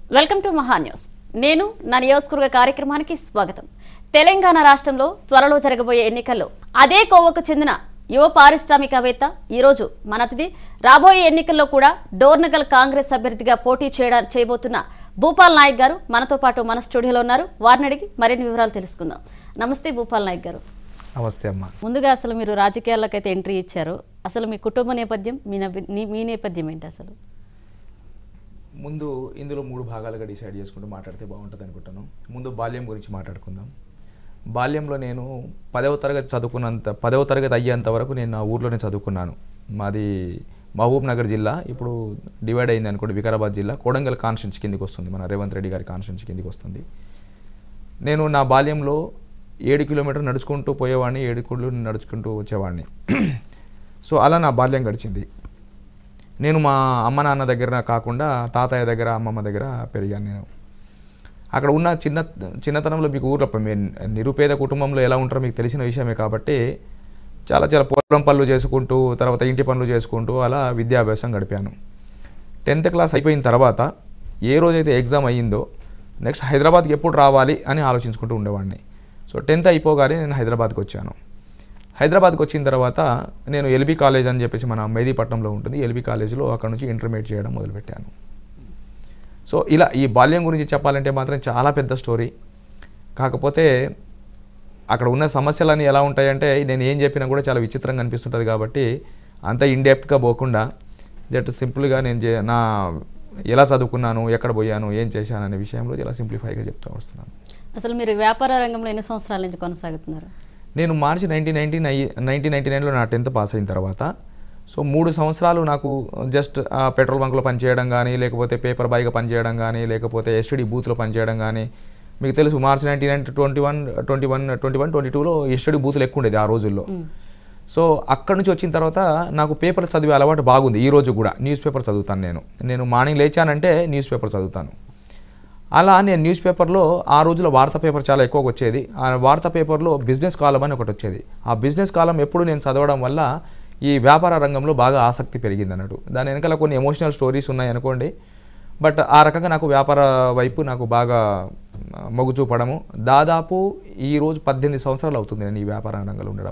Welcome to మహా news నేను నా నియోజకవర్గ కార్యక్రమానికి స్వాగతం తెలంగాణ రాష్ట్రంలో త్వరలో జరగబోయే ఎన్నికల్లో అదే కోవకు చెందిన యువ పారిశ్రామికవేత్త ఈరోజు మన అతిథి రాబోయే ఎన్నికల్లో కూడా డోర్నగల్ కాంగ్రెస్ అభ్యర్థిగా పోటీ చేయడా చేయబోతున్న భూపాల్ నాయక్ గారు మనతో పాటు మన స్టూడియోలో ఉన్నారు వారిని అడిగి మరిన్ని వివరాలు తెలుసుకుందాం నమస్తే భూపాల్ నాయక్ గారు నమస్తే అమ్మ ముందుగా అసలు మీరు రాజకీయాల్లోకైతే ఎంట్రీ ఇచ్చారు అసలు మీ కుటుంబ నేపథ్యం మీ నవ్వి- నీ- మీ నేపథ్యం ఏంటి అసలు ముందు ఇందులో మూడు భాగాలుగా డిసైడ్ చేసుకుంటూ మాట్లాడితే బాగుంటుంది అనుకుంటాను ముందు బాల్యం గురించి మాట్లాడుకుందాం బాల్యంలో నేను పదవ తరగతి చదువుకున్నంత పదవ తరగతి అయ్యేంత వరకు నేను నా ఊర్లోనే చదువుకున్నాను మాది మహబూబ్ నగర్ జిల్లా ఇప్పుడు డివైడ్ అయింది అనుకోండి వికారాబాద్ జిల్లా కోడంగల్ కాన్స్టిట్యూన్స్ కిందికి వస్తుంది మన రేవంత్ రెడ్డి గారి కాన్స్టిట్యూన్స్ కిందికి వస్తుంది నేను నా బాల్యంలో ఏడు కిలోమీటర్ నడుచుకుంటూ పోయేవాడిని ఏడు కుళ్ళు నడుచుకుంటూ వచ్చేవాడిని సో అలా నా బాల్యం గడిచింది నేను మా అమ్మ నాన్న దగ్గర కాకుండా తాతయ్య దగ్గర అమ్మమ్మ దగ్గర పెరిగాను నేను అక్కడ ఉన్న చిన్న చిన్నతనంలో మీకు ఊర్లో ప- మీ నిరుపేద కుటుంబంలో ఎలా ఉంటారో మీకు తెలిసిన విషయమే కాబట్టి చాలా చాలా పొలం పనులు చేసుకుంటూ తర్వాత ఇంటి పనులు చేసుకుంటూ అలా విద్యాభ్యాసం గడిపాను టెన్త్ క్లాస్ అయిపోయిన తర్వాత ఏ రోజైతే ఎగ్జామ్ అయ్యిందో నెక్స్ట్ హైదరాబాద్కి ఎప్పుడు రావాలి అని ఆలోచించుకుంటూ ఉండేవాడిని సో టెన్త్ అయిపోగానే నేను హైదరాబాద్కి వచ్చాను హైదరాబాద్కి వచ్చిన తర్వాత నేను ఎల్బీ కాలేజ్ అని చెప్పేసి మన మెహదీపట్నంలో ఉంటుంది ఎల్బీ కాలేజ్లో అక్కడ నుంచి ఇంటర్మీడియట్ చేయడం మొదలుపెట్టాను సో ఇలా ఈ బాల్యం గురించి చెప్పాలంటే మాత్రం చాలా పెద్ద స్టోరీ కాకపోతే అక్కడ ఉన్న సమస్యలన్నీ ఎలా ఉంటాయంటే నేను ఏం చెప్పినా కూడా చాలా విచిత్రంగా అనిపిస్తుంటుంది కాబట్టి అంత ఇండెప్త్గా పోకుండా జస్ట్ సింపుల్గా నేను చే- నా ఎలా చదువుకున్నాను ఎక్కడ పోయాను ఏం చేశాను అనే విషయంలో చాలా సింప్లిఫైగా చెప్తూ వస్తున్నాను అసలు మీరు వ్యాపార రంగంలో ఎన్ని సంవత్సరాల నుంచి కొనసాగుతున్నారు నేను మార్చి నైన్టీన్ నైన్టీన్ అయ్యి నైన్టీన్ నైన్టీ నైన్లో నా టెన్త్ పాస్ అయిన తర్వాత సో మూడు సంవత్సరాలు నాకు జస్ట్ ఆ పెట్రోల్ బంక్లో పనిచేయడం కానీ లేకపోతే పేపర్ బాయ్గా పనిచేయడం కానీ లేకపోతే ఎస్టీడీ బూత్లో పనిచేయడం కానీ మీకు తెలుసు March nineteen nine twenty one twenty one twenty one twenty టూలో ఎస్టీడీ బూత్లు ఎక్కువ ఉండేది ఆ రోజుల్లో సో అక్కడ నుంచి వచ్చిన తర్వాత నాకు పేపర్ చదివే అలవాటు బాగుంది ఈ రోజు కూడా న్యూస్ పేపర్ చదువుతాను నేను నేను మార్నింగ్ లేచానంటే న్యూస్ పేపర్ చదువుతాను అలా నేను న్యూస్ పేపర్లో ఆ రోజుల్లో వార్తా పేపర్ చాలా ఎక్కువగా వచ్చేది ఆ వార్తా పేపర్లో బిజినెస్ కాలం అని ఒకటి వచ్చేది ఆ బిజినెస్ కాలం ఎప్పుడు నేను చదవడం వల్ల ఈ వ్యాపార రంగంలో బాగా ఆసక్తి పెరిగింది అన్నట్టు దాని వెనకాల కొన్ని ఎమోషనల్ స్టోరీస్ ఉన్నాయి అనుకోండి బట్ ఆ రకంగా నాకు వ్యాపార వైపు నాకు బాగా ఆ, మొగ్గు చూపడము దాదాపు ఈ రోజు పద్దెనిమిది సంవత్సరాలు అవుతుంది నేను ఈ వ్యాపార రంగంలో ఉండడం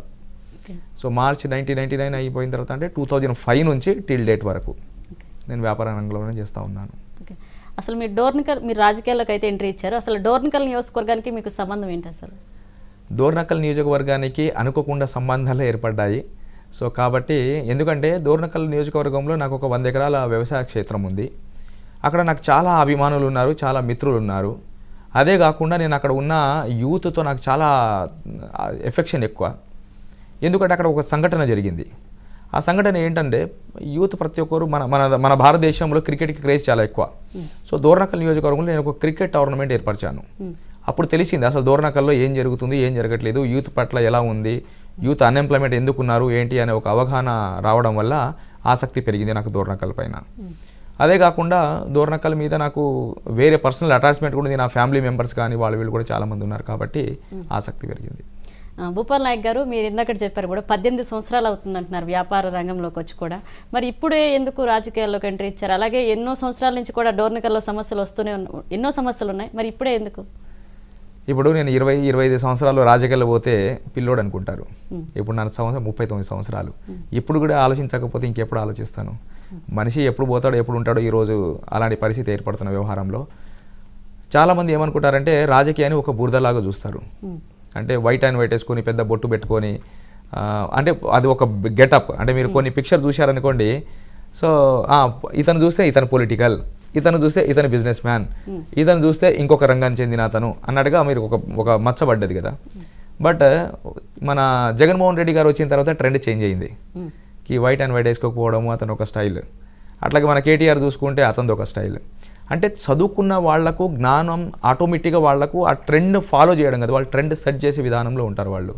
so March nineteen ninety nine అయిపోయిన తర్వాత అంటే టూ థౌజండ్ ఫైవ్ నుంచి టిల్ డేట్ వరకు నేను వ్యాపార రంగంలోనే చేస్తూ ఉన్నాను ఓకే అసలు మీరు డోర్నికల్ మీరు రాజకీయాల్లోకి అయితే ఎంట్రీ ఇచ్చారు అసలు డోర్నికల్ నియోజకవర్గానికి మీకు సంబంధం ఏంటి అసలు దోర్నకల్ నియోజకవర్గానికి అనుకోకుండా సంబంధాలు ఏర్పడ్డాయి సో కాబట్టి ఎందుకంటే దోర్నకల్ నియోజకవర్గంలో నాకు ఒక వంద ఎకరాల వ్యవసాయ క్షేత్రం ఉంది అక్కడ నాకు చాలా అభిమానులు ఉన్నారు చాలా మిత్రులు ఉన్నారు అదే కాకుండా నేను అక్కడ ఉన్న యూత్తో నాకు చాలా ఎఫెక్షన్ ఎక్కువ ఎందుకంటే అక్కడ ఒక సంఘటన జరిగింది ఆ సంఘటన ఏంటంటే యూత్ ప్రతి ఒక్కరు మన మన మన భారతదేశంలో క్రికెట్కి క్రేజ్ చాలా ఎక్కువ సో దోర్నకల్ నియోజకవర్గంలో నేను ఒక క్రికెట్ టోర్నమెంట్ ఏర్పరిచాను అప్పుడు తెలిసింది అసలు దోర్నకల్లో ఏం జరుగుతుంది ఏం జరగట్లేదు యూత్ పట్ల ఎలా ఉంది యూత్ అన్ఎంప్లాయ్మెంట్ ఎందుకు ఉన్నారు ఏంటి అనే ఒక అవగాహన రావడం వల్ల ఆసక్తి పెరిగింది నాకు దోర్నకల్ పైన అదే కాకుండా దోర్నకల్ మీద నాకు వేరే పర్సనల్ అటాచ్మెంట్ కూడా ఉంది నా ఫ్యామిలీ మెంబర్స్ కానీ వాళ్ళు వీళ్ళు కూడా చాలామంది ఉన్నారు కాబట్టి ఆసక్తి పెరిగింది ఆ, భూపాల్ నాయక్ గారు మీరు ఇందాక చెప్పారు కూడా పద్దెనిమిది సంవత్సరాలు అవుతుంది అంటున్నారు వ్యాపార రంగంలోకి వచ్చి కూడా మరి ఇప్పుడే ఎందుకు రాజకీయాల్లోకి ఎంట్రీ ఇచ్చారు అలాగే ఎన్నో సంవత్సరాల నుంచి కూడా డోర్నికల్లో సమస్యలు వస్తూనే ఉన్న ఎన్నో సమస్యలు ఉన్నాయి మరి ఇప్పుడే ఎందుకు ఇప్పుడు నేను ఇరవై ఇరవై ఐదు సంవత్సరాలు రాజకీయాలు పోతే పిల్లోడు అనుకుంటారు ఇప్పుడు నా సంవత్సరం ముప్పై తొమ్మిది సంవత్సరాలు ఇప్పుడు కూడా ఆలోచించకపోతే ఇంకెప్పుడు ఆలోచిస్తాను మనిషి ఎప్పుడు పోతాడో ఎప్పుడు ఉంటాడో ఈరోజు అలాంటి పరిస్థితి ఏర్పడుతున్న వ్యవహారంలో చాలామంది ఏమనుకుంటారంటే రాజకీయాన్ని ఒక బురదలాగా చూస్తారు అంటే వైట్ అండ్ వైట్ వేసుకొని పెద్ద బొట్టు పెట్టుకొని ఆ, అంటే అది ఒక గెటప్ అంటే మీరు కొన్ని పిక్చర్ చూశారనుకోండి సో ఆ, ఇతను చూస్తే ఇతను పొలిటికల్ ఇతను చూస్తే ఇతను బిజినెస్ మ్యాన్ ఇతను చూస్తే ఇంకొక రంగానికి చెందిన అతను అన్నట్టుగా మీరు ఒక ఒక మచ్చబడ్డది కదా బట్ మన జగన్మోహన్ రెడ్డి గారు వచ్చిన తర్వాత ట్రెండ్ చేంజ్ అయింది కి వైట్ అండ్ వైట్ వేసుకోకపోవడము అతను ఒక స్టైల్ అట్లాగే మన కేటీఆర్ చూసుకుంటే అతనిది ఒక స్టైల్ అంటే చదువుకున్న వాళ్లకు జ్ఞానం ఆటోమేటిక్గా వాళ్లకు ఆ ట్రెండ్ ఫాలో చేయడం కదా వాళ్ళు ట్రెండ్ సెట్ చేసే విధానంలో ఉంటారు వాళ్ళు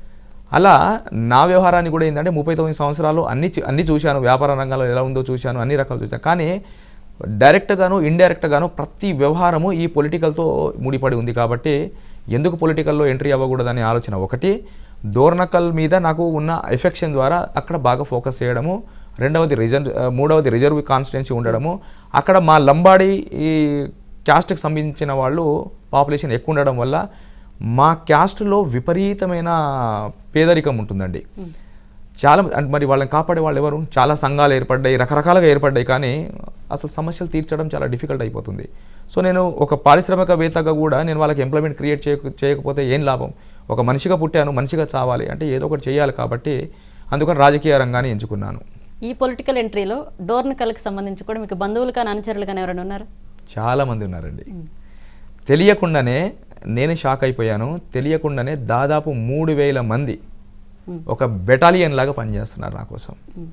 అలా నా వ్యవహారాన్ని కూడా ఏంటంటే ముప్పై తొమ్మిది సంవత్సరాలు అన్ని చూ- అన్ని చూశాను వ్యాపార రంగంలో ఎలా ఉందో చూశాను అన్ని రకాలు చూశాను కానీ డైరెక్ట్గాను ఇండైరెక్ట్గాను ప్రతి వ్యవహారము ఈ పొలిటికల్తో ముడిపడి ఉంది కాబట్టి ఎందుకు పొలిటికల్లో ఎంట్రీ అవ్వకూడదనే ఆలోచన ఒకటి దోర్నకల్ మీద నాకు ఉన్న ఎఫెక్షన్ ద్వారా అక్కడ బాగా ఫోకస్ చేయడము రెండవది రిజర్వ్ మూడవది రిజర్వ్ కాన్స్టిట్యున్సీ ఉండడము అక్కడ మా లంబాడి ఈ క్యాస్ట్కి సంబంధించిన వాళ్ళు పాపులేషన్ ఎక్కువ ఉండడం వల్ల మా క్యాస్ట్లో విపరీతమైన పేదరికం ఉంటుందండి చాలా అంటే మరి వాళ్ళని కాపాడే వాళ్ళు ఎవరు చాలా సంఘాలు ఏర్పడ్డాయి రకరకాలుగా ఏర్పడ్డాయి కానీ అసలు సమస్యలు తీర్చడం చాలా డిఫికల్ట్ అయిపోతుంది సో నేను ఒక పారిశ్రామికవేత్తగా కూడా నేను వాళ్ళకి ఎంప్లాయ్మెంట్ క్రియేట్ చేయక చేయకపోతే ఏం లాభం ఒక మనిషిగా పుట్టాను మనిషిగా చావాలి అంటే ఏదో ఒకటి చేయాలి కాబట్టి అందుకని రాజకీయ రంగాన్ని ఎంచుకున్నాను ఈ పొలిటికల్ ఎంట్రీలో డోర్నకల్కి సంబంధించి కూడా మీకు బంధువులు కానీ అనుచరులు కానీ ఎవరైనా ఉన్నారు చాలామంది ఉన్నారండి తెలియకుండానే నేను షాక్ అయిపోయాను తెలియకుండానే దాదాపు మూడు వేల మంది ఒక బెటాలియన్ లాగా పనిచేస్తున్నారు నా కోసం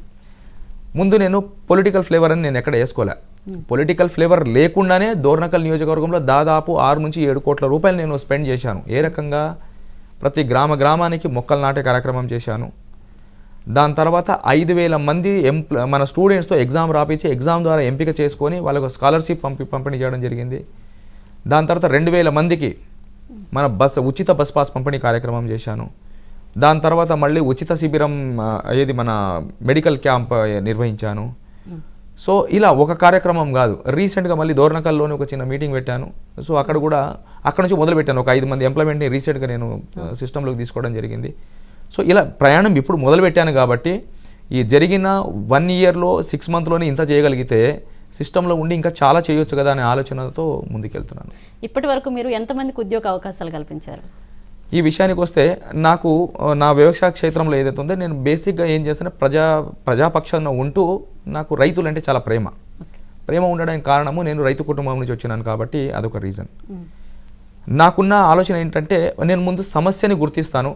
ముందు నేను పొలిటికల్ ఫ్లేవర్ అని నేను ఎక్కడ వేసుకోలే పొలిటికల్ ఫ్లేవర్ లేకుండానే దోర్నకల్ నియోజకవర్గంలో దాదాపు ఆరు నుంచి ఏడు కోట్ల రూపాయలు నేను స్పెండ్ చేశాను ఏ రకంగా ప్రతి గ్రామ గ్రామానికి మొక్కలు నాటే కార్యక్రమం చేశాను దాని తర్వాత ఐదు వేల మంది ఎంప్ల మన స్టూడెంట్స్తో ఎగ్జామ్ రాపించి ఎగ్జామ్ ద్వారా ఎంపిక చేసుకొని వాళ్ళకు స్కాలర్షిప్ పంపి పంపిణీ చేయడం జరిగింది దాని తర్వాత రెండు వేల మందికి మన బస్ ఉచిత బస్ పాస్ పంపిణీ కార్యక్రమం చేశాను దాని తర్వాత మళ్ళీ ఉచిత శిబిరం ఆ, ఏది మన మెడికల్ క్యాంప్ ఆ, నిర్వహించాను సో ఇలా ఒక కార్యక్రమం కాదు రీసెంట్గా మళ్ళీ దోర్నకల్లోని ఒక చిన్న మీటింగ్ పెట్టాను సో అక్కడ కూడా అక్కడ నుంచి మొదలు పెట్టాను ఒక ఐదు మంది ఎంప్లాయ్మెంట్ని రీసెంట్గా నేను సిస్టంలోకి తీసుకోవడం జరిగింది సో ఇలా ప్రయాణం ఇప్పుడు మొదలు పెట్టాను కాబట్టి ఈ జరిగిన వన్ ఇయర్లో సిక్స్ మంత్లోనే ఇంత చేయగలిగితే సిస్టంలో ఉండి ఇంకా చాలా చేయొచ్చు కదా అనే ఆలోచనతో ముందుకెళ్తున్నాను ఇప్పటి వరకు మీరు ఎంతమందికి ఉద్యోగ అవకాశాలు కల్పించారు ఈ విషయానికి వస్తే నాకు ఆ, నా వ్యవసాయ క్షేత్రంలో ఏదైతే ఉందో నేను బేసిక్గా ఏం చేస్తానే ప్రజా ప్రజాపక్షాన ఉంటూ నాకు రైతులు అంటే చాలా ప్రేమ ప్రేమ ఉండడానికి కారణము నేను రైతు కుటుంబం నుంచి వచ్చినాను కాబట్టి అదొక రీజన్ నాకున్న ఆలోచన ఏంటంటే నేను ముందు సమస్యని గుర్తిస్తాను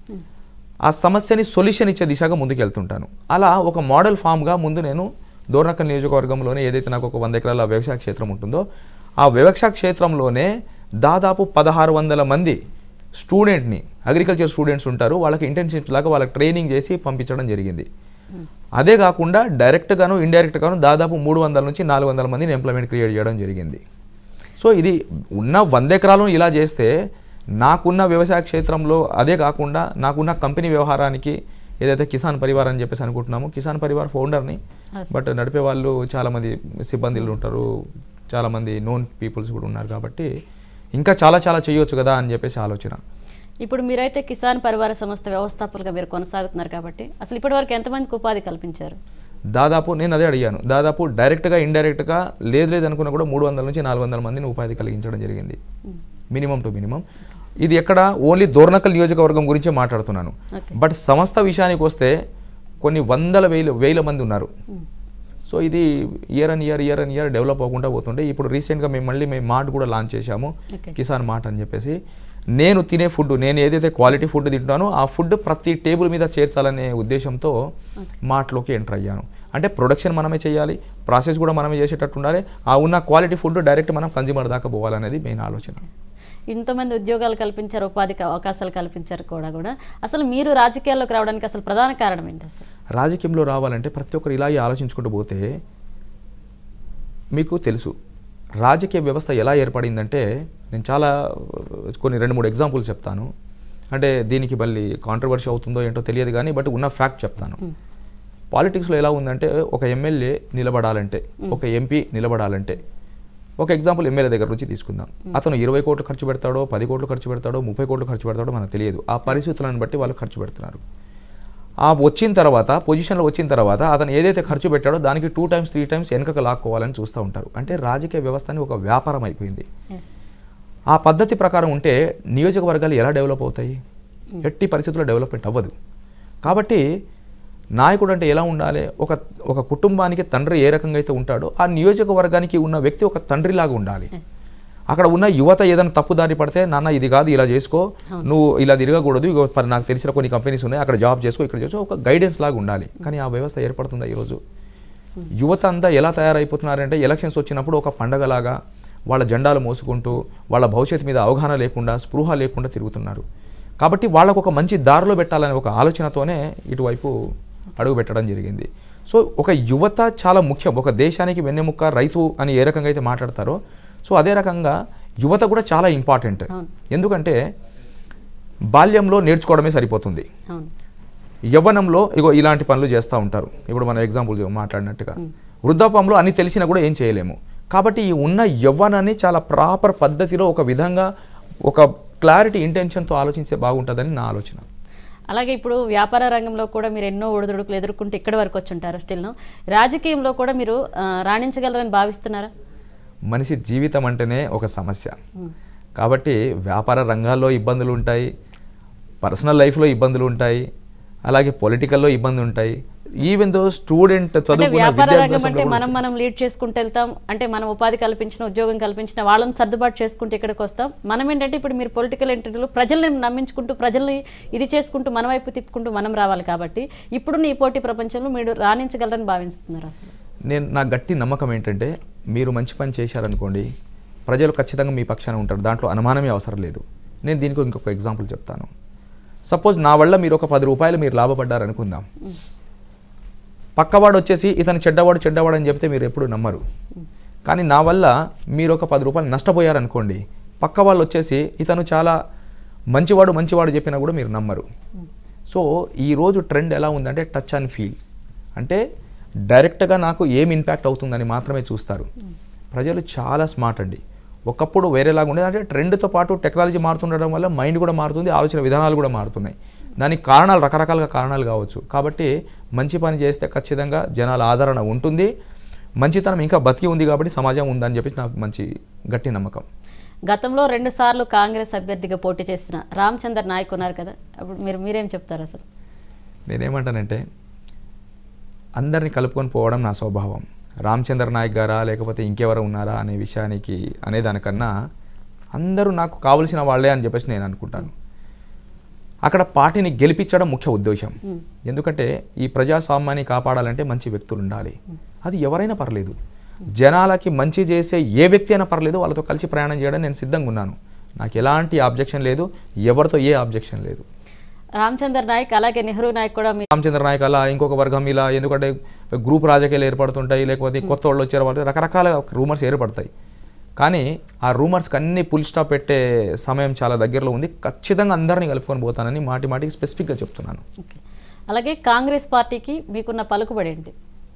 ఆ సమస్యని సొల్యూషన్ ఇచ్చే దిశగా ముందుకెళ్తుంటాను అలా ఒక మోడల్ ఫామ్గా ముందు నేను దోర్నకల్ నియోజకవర్గంలోనే ఏదైతే నాకు ఒక వంద ఎకరాల వ్యవసాయ క్షేత్రం ఉంటుందో ఆ వ్యవసాయ క్షేత్రంలోనే దాదాపు పదహారు వందల మంది స్టూడెంట్ని అగ్రికల్చర్ స్టూడెంట్స్ ఉంటారు వాళ్ళకి ఇంటర్న్షిప్స్ లాగా వాళ్ళకి ట్రైనింగ్ చేసి పంపించడం జరిగింది అదే కాకుండా డైరెక్ట్గాను ఇండైరెక్ట్గాను దాదాపు మూడు వందల నుంచి నాలుగు వందల మందిని ఎంప్లాయ్మెంట్ క్రియేట్ చేయడం జరిగింది సో ఇది ఉన్న వంద ఎకరాలను ఇలా చేస్తే నాకున్న వ్యవసాయ క్షేత్రంలో అదే కాకుండా నాకున్న కంపెనీ వ్యవహారానికి ఏదైతే కిసాన్ పరివార్ అని చెప్పేసి అనుకుంటున్నామో కిసాన్ పరివార్ ఫౌండర్ని Yes. బట్ నడిపే వాళ్ళు చాలామంది సిబ్బందులు ఉంటారు చాలామంది నోన్ పీపుల్స్ కూడా ఉన్నారు కాబట్టి ఇంకా చాలా చాలా చేయొచ్చు కదా అని చెప్పేసి ఆలోచన ఇప్పుడు మీరైతే కిసాన్ పరివార సంస్థ వ్యవస్థాపకులుగా మీరు కొనసాగుతున్నారు కాబట్టి అసలు ఇప్పటివరకు ఎంతమందికి ఉపాధి కల్పించారు దాదాపు నేను అదే అడిగాను దాదాపు డైరెక్ట్గా ఇండైరెక్ట్గా లేదు లేదు అనుకున్నా కూడా మూడు వందల నుంచి నాలుగు వందల మందిని ఉపాధి కలిగించడం జరిగింది మినిమం టు మినిమం ఇది ఎక్కడ ఓన్లీ దోర్నకల్ నియోజకవర్గం గురించే మాట్లాడుతున్నాను ఓకే బట్ సంస్థ విషయానికి వస్తే కొన్ని వందల వేలు వేల మంది ఉన్నారు సో ఇది year and year year and year develop అవ్వకుండా పోతుండే ఇప్పుడు రీసెంట్గా మేము మళ్ళీ మేము మార్ట్ కూడా లాంచ్ చేశాము ఓకే కిసాన్ మార్ట్ అని చెప్పేసి నేను తినే ఫుడ్ నేను ఏదైతే క్వాలిటీ ఫుడ్ తింటున్నానో ఆ ఫుడ్ ప్రతి టేబుల్ మీద చేర్చాలనే ఉద్దేశంతో మార్ట్లోకి ఎంటర్ అయ్యాను అంటే ప్రొడక్షన్ మనమే చేయాలి ప్రాసెస్ కూడా మనమే చేసేటట్టు ఉండాలి ఆ ఉన్న క్వాలిటీ ఫుడ్ డైరెక్ట్ మనం కన్జ్యూమర్ దాకా పోవాలనేది మెయిన్ ఆలోచన ఇంతమంది ఉద్యోగాలు కల్పించారు ఉపాధి అవకాశాలు కల్పించారు కూడా కూడా అసలు మీరు రాజకీయాల్లోకి రావడానికి అసలు ప్రధాన కారణం ఏంటి అసలు రాజకీయంలో రావాలంటే ప్రతి ఒక్కరు ఇలాగే ఆలోచించుకుంటూ పోతే మీకు తెలుసు రాజకీయ వ్యవస్థ ఎలా ఏర్పడిందంటే నేను చాలా కొన్ని రెండు మూడు ఎగ్జాంపుల్స్ చెప్తాను అంటే దీనికి మళ్ళీ కాంట్రవర్సీ అవుతుందో ఏంటో తెలియదు కానీ బట్ ఉన్న ఫ్యాక్ట్ చెప్తాను పాలిటిక్స్లో ఎలా ఉందంటే ఒక ఎమ్మెల్యే నిలబడాలంటే ఒక ఎంపీ నిలబడాలంటే ఒక ఎగ్జాంపుల్ ఎమ్మెల్యే దగ్గర నుంచి తీసుకుందాం అతను ఇరవై కోట్లు ఖర్చు పెడతాడో పది కోట్లు ఖర్చు పెడతాడో ముప్పై కోట్లు ఖర్చు పెడతాడో మనకు తెలియదు ఆ పరిస్థితులను బట్టి వాళ్ళు ఖర్చు పెడుతున్నారు ఆ వచ్చిన తర్వాత పొజిషన్లో వచ్చిన తర్వాత అతను ఏదైతే ఖర్చు పెట్టాడో దానికి టూ టైమ్స్ త్రీ టైమ్స్ వెనకకు లాక్కోవాలని చూస్తూ ఉంటారు అంటే రాజకీయ వ్యవస్థని ఒక వ్యాపారం అయిపోయింది ఎస్ ఆ పద్ధతి ప్రకారం ఉంటే నియోజకవర్గాలు ఎలా డెవలప్ అవుతాయి ఎట్టి పరిస్థితుల్లో డెవలప్మెంట్ అవ్వదు కాబట్టి నాయకుడు అంటే ఎలా ఉండాలి ఒక ఒక కుటుంబానికి తండ్రి ఏ రకంగా అయితే ఉంటాడో ఆ నియోజకవర్గానికి ఉన్న వ్యక్తి ఒక తండ్రిలాగా ఉండాలి ఎస్ అక్కడ ఉన్న యువత ఏదైనా తప్పు దారి పడితే నాన్న ఇది కాదు ఇలా చేసుకో నువ్వు ఇలా తిరగకూడదు ఇగో పర్ నాకు తెలిసిన కొన్ని కంపెనీస్ ఉన్నాయి అక్కడ జాబ్ చేసుకో ఇక్కడ చేసుకో ఒక గైడెన్స్ లాగా ఉండాలి కానీ ఆ వ్యవస్థ ఏర్పడుతుందా ఈరోజు యువత అంతా ఎలా తయారైపోతున్నారంటే ఎలక్షన్స్ వచ్చినప్పుడు ఒక పండగలాగా వాళ్ళ జెండాలు మోసుకుంటూ వాళ్ళ భవిష్యత్తు మీద అవగాహన లేకుండా స్పృహ లేకుండా తిరుగుతున్నారు కాబట్టి వాళ్ళకు ఒక మంచి దారిలో పెట్టాలనే ఒక ఆలోచనతోనే ఇటువైపు అడుగు పెట్టడం జరిగింది సో ఒక యువత చాలా ముఖ్యం ఒక దేశానికి వెన్నెముక్క రైతు అని ఏ రకంగా అయితే మాట్లాడతారో సో అదే రకంగా యువత కూడా చాలా ఇంపార్టెంట్ అవును. ఎందుకంటే బాల్యంలో నేర్చుకోవడమే సరిపోతుంది అవును యవ్వనంలో ఇగో ఇలాంటి పనులు చేస్తూ ఉంటారు ఇప్పుడు మనం ఎగ్జాంపుల్ మాట్లాడినట్టుగా వృద్ధాపంలో అన్ని తెలిసినా కూడా ఏం చేయలేము కాబట్టి ఈ ఉన్న యవ్వనాన్ని చాలా ప్రాపర్ పద్ధతిలో ఒక విధంగా ఒక క్లారిటీ ఇంటెన్షన్తో ఆలోచించే బాగుంటుందని నా ఆలోచన అలాగే ఇప్పుడు వ్యాపార రంగంలో కూడా మీరు ఎన్నో ఒడిదుడుకులు ఎదుర్కొంటూ ఇక్కడి వరకు వచ్చి ఉంటారు స్టిల్ను రాజకీయంలో కూడా మీరు ఆ, రాణించగలరని భావిస్తున్నారా మనిషి జీవితం అంటేనే ఒక సమస్య కాబట్టి వ్యాపార రంగాల్లో ఇబ్బందులు ఉంటాయి పర్సనల్ లైఫ్లో ఇబ్బందులు ఉంటాయి అలాగే పొలిటికల్లో ఇబ్బందులు ఉంటాయి ఈవెన్ దో స్టూడెంట్ అంటే చదువుకున్న వ్యాపార రంగం అంటే విద్యాభ్యాసంలో మనం మనం లీడ్ చేసుకుంటూ వెళ్తాం అంటే మనం ఉపాధి కల్పించిన ఉద్యోగం కల్పించిన వాళ్ళని సర్దుబాటు చేసుకుంటూ ఇక్కడికి వస్తాం మనం ఏంటంటే ఇప్పుడు మీరు పొలిటికల్ ఇంటర్వ్యూలో ప్రజల్ని నమ్మించుకుంటూ ప్రజల్ని ఇది చేసుకుంటూ మన వైపు తిప్పుకుంటూ మనం రావాలి కాబట్టి ఇప్పుడు ఈ పోటీ ప్రపంచంలో మీరు రాణించగలరని భావిస్తున్నారు అసలు నేను నా గట్టి నమ్మకం ఏంటంటే మీరు మంచి పని చేశారనుకోండి ప్రజలు ఖచ్చితంగా మీ పక్షాన ఉంటారు దాంట్లో అనుమానమే అవసరం లేదు నేను దీనికి ఇంకొక ఎగ్జాంపుల్ చెప్తాను సపోజ్ నా వల్ల మీరు ఒక పది రూపాయలు మీరు లాభపడ్డారు అనుకుందాం పక్కవాడు వచ్చేసి ఇతను చెడ్డవాడు చెడ్డవాడు అని చెప్తే మీరు ఎప్పుడు నమ్మరు కానీ నా వల్ల మీరు ఒక పది రూపాయలు నష్టపోయారనుకోండి పక్క వాళ్ళు వచ్చేసి ఇతను చాలా మంచివాడు మంచివాడు చెప్పినా కూడా మీరు నమ్మరు సో ఈరోజు ట్రెండ్ ఎలా ఉందంటే టచ్ అండ్ ఫీల్ అంటే డైరెక్ట్గా నాకు ఏం ఇంపాక్ట్ అవుతుందని మాత్రమే చూస్తారు ప్రజలు చాలా స్మార్ట్ అండి ఒకప్పుడు వేరేలాగా ఉండేది అంటే ట్రెండ్తో పాటు టెక్నాలజీ మారుతుండడం వల్ల మైండ్ కూడా మారుతుంది ఆలోచన విధానాలు కూడా మారుతున్నాయి దానికి కారణాలు రకరకాలుగా కారణాలు కావచ్చు కాబట్టి మంచి పని చేస్తే ఖచ్చితంగా జనాల ఆదరణ ఉంటుంది మంచితనం ఇంకా బతికి ఉంది కాబట్టి సమాజం ఉందని చెప్పేసి నాకు మంచి గట్టి నమ్మకం గతంలో రెండు సార్లు కాంగ్రెస్ అభ్యర్థిగా పోటీ చేసిన రామచందర్ నాయక్ ఉన్నారు కదా అప్పుడు మీరు మీరేం చెప్తారు అసలు నేనేమంటానంటే అందరిని కలుపుకొని పోవడం నా స్వభావం రామచంద్ర నాయక్ గారా లేకపోతే ఇంకెవరు ఉన్నారా అనే విషయానికి అనేదానికన్నా అందరూ నాకు కావలసిన వాళ్ళే అని చెప్పేసి నేను అనుకుంటాను అక్కడ పార్టీని గెలిపించడం ముఖ్య ఉద్దేశం ఎందుకంటే ఈ ప్రజాస్వామ్యాన్ని కాపాడాలంటే మంచి వ్యక్తులు ఉండాలి అది ఎవరైనా పర్లేదు జనాలకి మంచి చేసే ఏ వ్యక్తి అయినా పర్లేదు వాళ్ళతో కలిసి ప్రయాణం చేయడం నేను సిద్ధంగా ఉన్నాను నాకు ఎలాంటి ఆబ్జెక్షన్ లేదు ఎవరితో ఏ ఆబ్జెక్షన్ లేదు రామచందర్ నాయక్ అలాగే నెహ్రూ నాయక్ కూడా మీ రామచంద్ర నాయక్ అలా ఇంకొక వర్గం ఇలా ఎందుకంటే గ్రూప్ రాజకీయాలు ఏర్పడుతుంటాయి లేకపోతే కొత్త వాళ్ళు వచ్చారు వాళ్ళు రకరకాల రూమర్స్ ఏర్పడతాయి కానీ ఆ రూమర్స్కి అన్ని పుల్ స్టాప్ పెట్టే సమయం చాలా దగ్గరలో ఉంది ఖచ్చితంగా అందరినీ కలుపుకొని పోతానని మాటి మాటికి స్పెసిఫిక్గా చెప్తున్నాను ఓకే అలాగే కాంగ్రెస్ పార్టీకి మీకున్న పలుకుబడి ఏంటి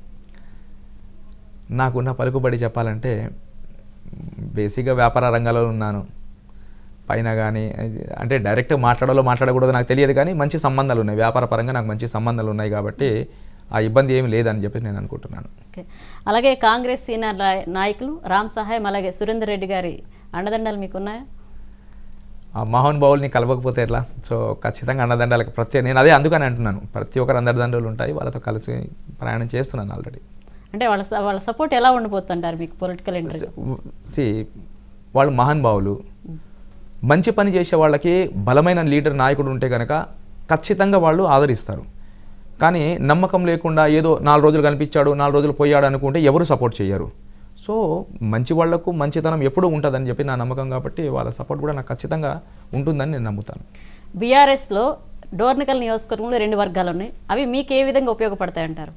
నాకున్న పలుకుబడి చెప్పాలంటే బేసిక్గా వ్యాపార రంగంలో ఉన్నాను పైన కానీ అంటే డైరెక్ట్ మాట్లాడాలో మాట్లాడకూడదో నాకు తెలియదు కానీ మంచి సంబంధాలు ఉన్నాయి వ్యాపార పరంగా నాకు మంచి సంబంధాలు ఉన్నాయి కాబట్టి ఆ ఇబ్బంది ఏమీ లేదని చెప్పేసి నేను అనుకుంటున్నాను ఓకే అలాగే కాంగ్రెస్ సీనియర్ నాయ- నాయకులు రామ్ సహాయం అలాగే సురేందర్ రెడ్డి గారి అండదండలు మీకున్నాయా ఆ మహానుభావుల్ని కలవకపోతే ఎట్లా సో ఖచ్చితంగా అన్నదండాలకు ప్రతి నేను అదే అందుకని అంటున్నాను ప్రతి ఒక్కరు అందరిదండలు ఉంటాయి వాళ్ళతో కలిసి ప్రయాణం చేస్తున్నాను ఆల్రెడీ అంటే వాళ్ళ స- వాళ్ళ సపోర్ట్ ఎలా ఉండిపోతుంటారు మీకు పొలిటికల్ ఇంటర్వ్యూ సి వాళ్ళు మహానుభావులు మంచి పని చేసే వాళ్ళకి బలమైన లీడర్ నాయకుడు ఉంటే కనుక ఖచ్చితంగా వాళ్ళు ఆదరిస్తారు కానీ నమ్మకం లేకుండా ఏదో నాలుగు రోజులు కనిపించాడు నాలుగు రోజులు పోయాడు అనుకుంటే ఎవరు సపోర్ట్ చేయరు సో మంచి వాళ్లకు మంచితనం ఎప్పుడూ ఉంటుందని చెప్పి నా నమ్మకం కాబట్టి వాళ్ళ సపోర్ట్ కూడా నాకు ఖచ్చితంగా ఉంటుందని నేను నమ్ముతాను బీఆర్ఎస్లో డోర్నికల్ నియోజకవర్గంలో రెండు వర్గాలు ఉన్నాయి అవి మీకు ఏ విధంగా ఉపయోగపడతాయంటారు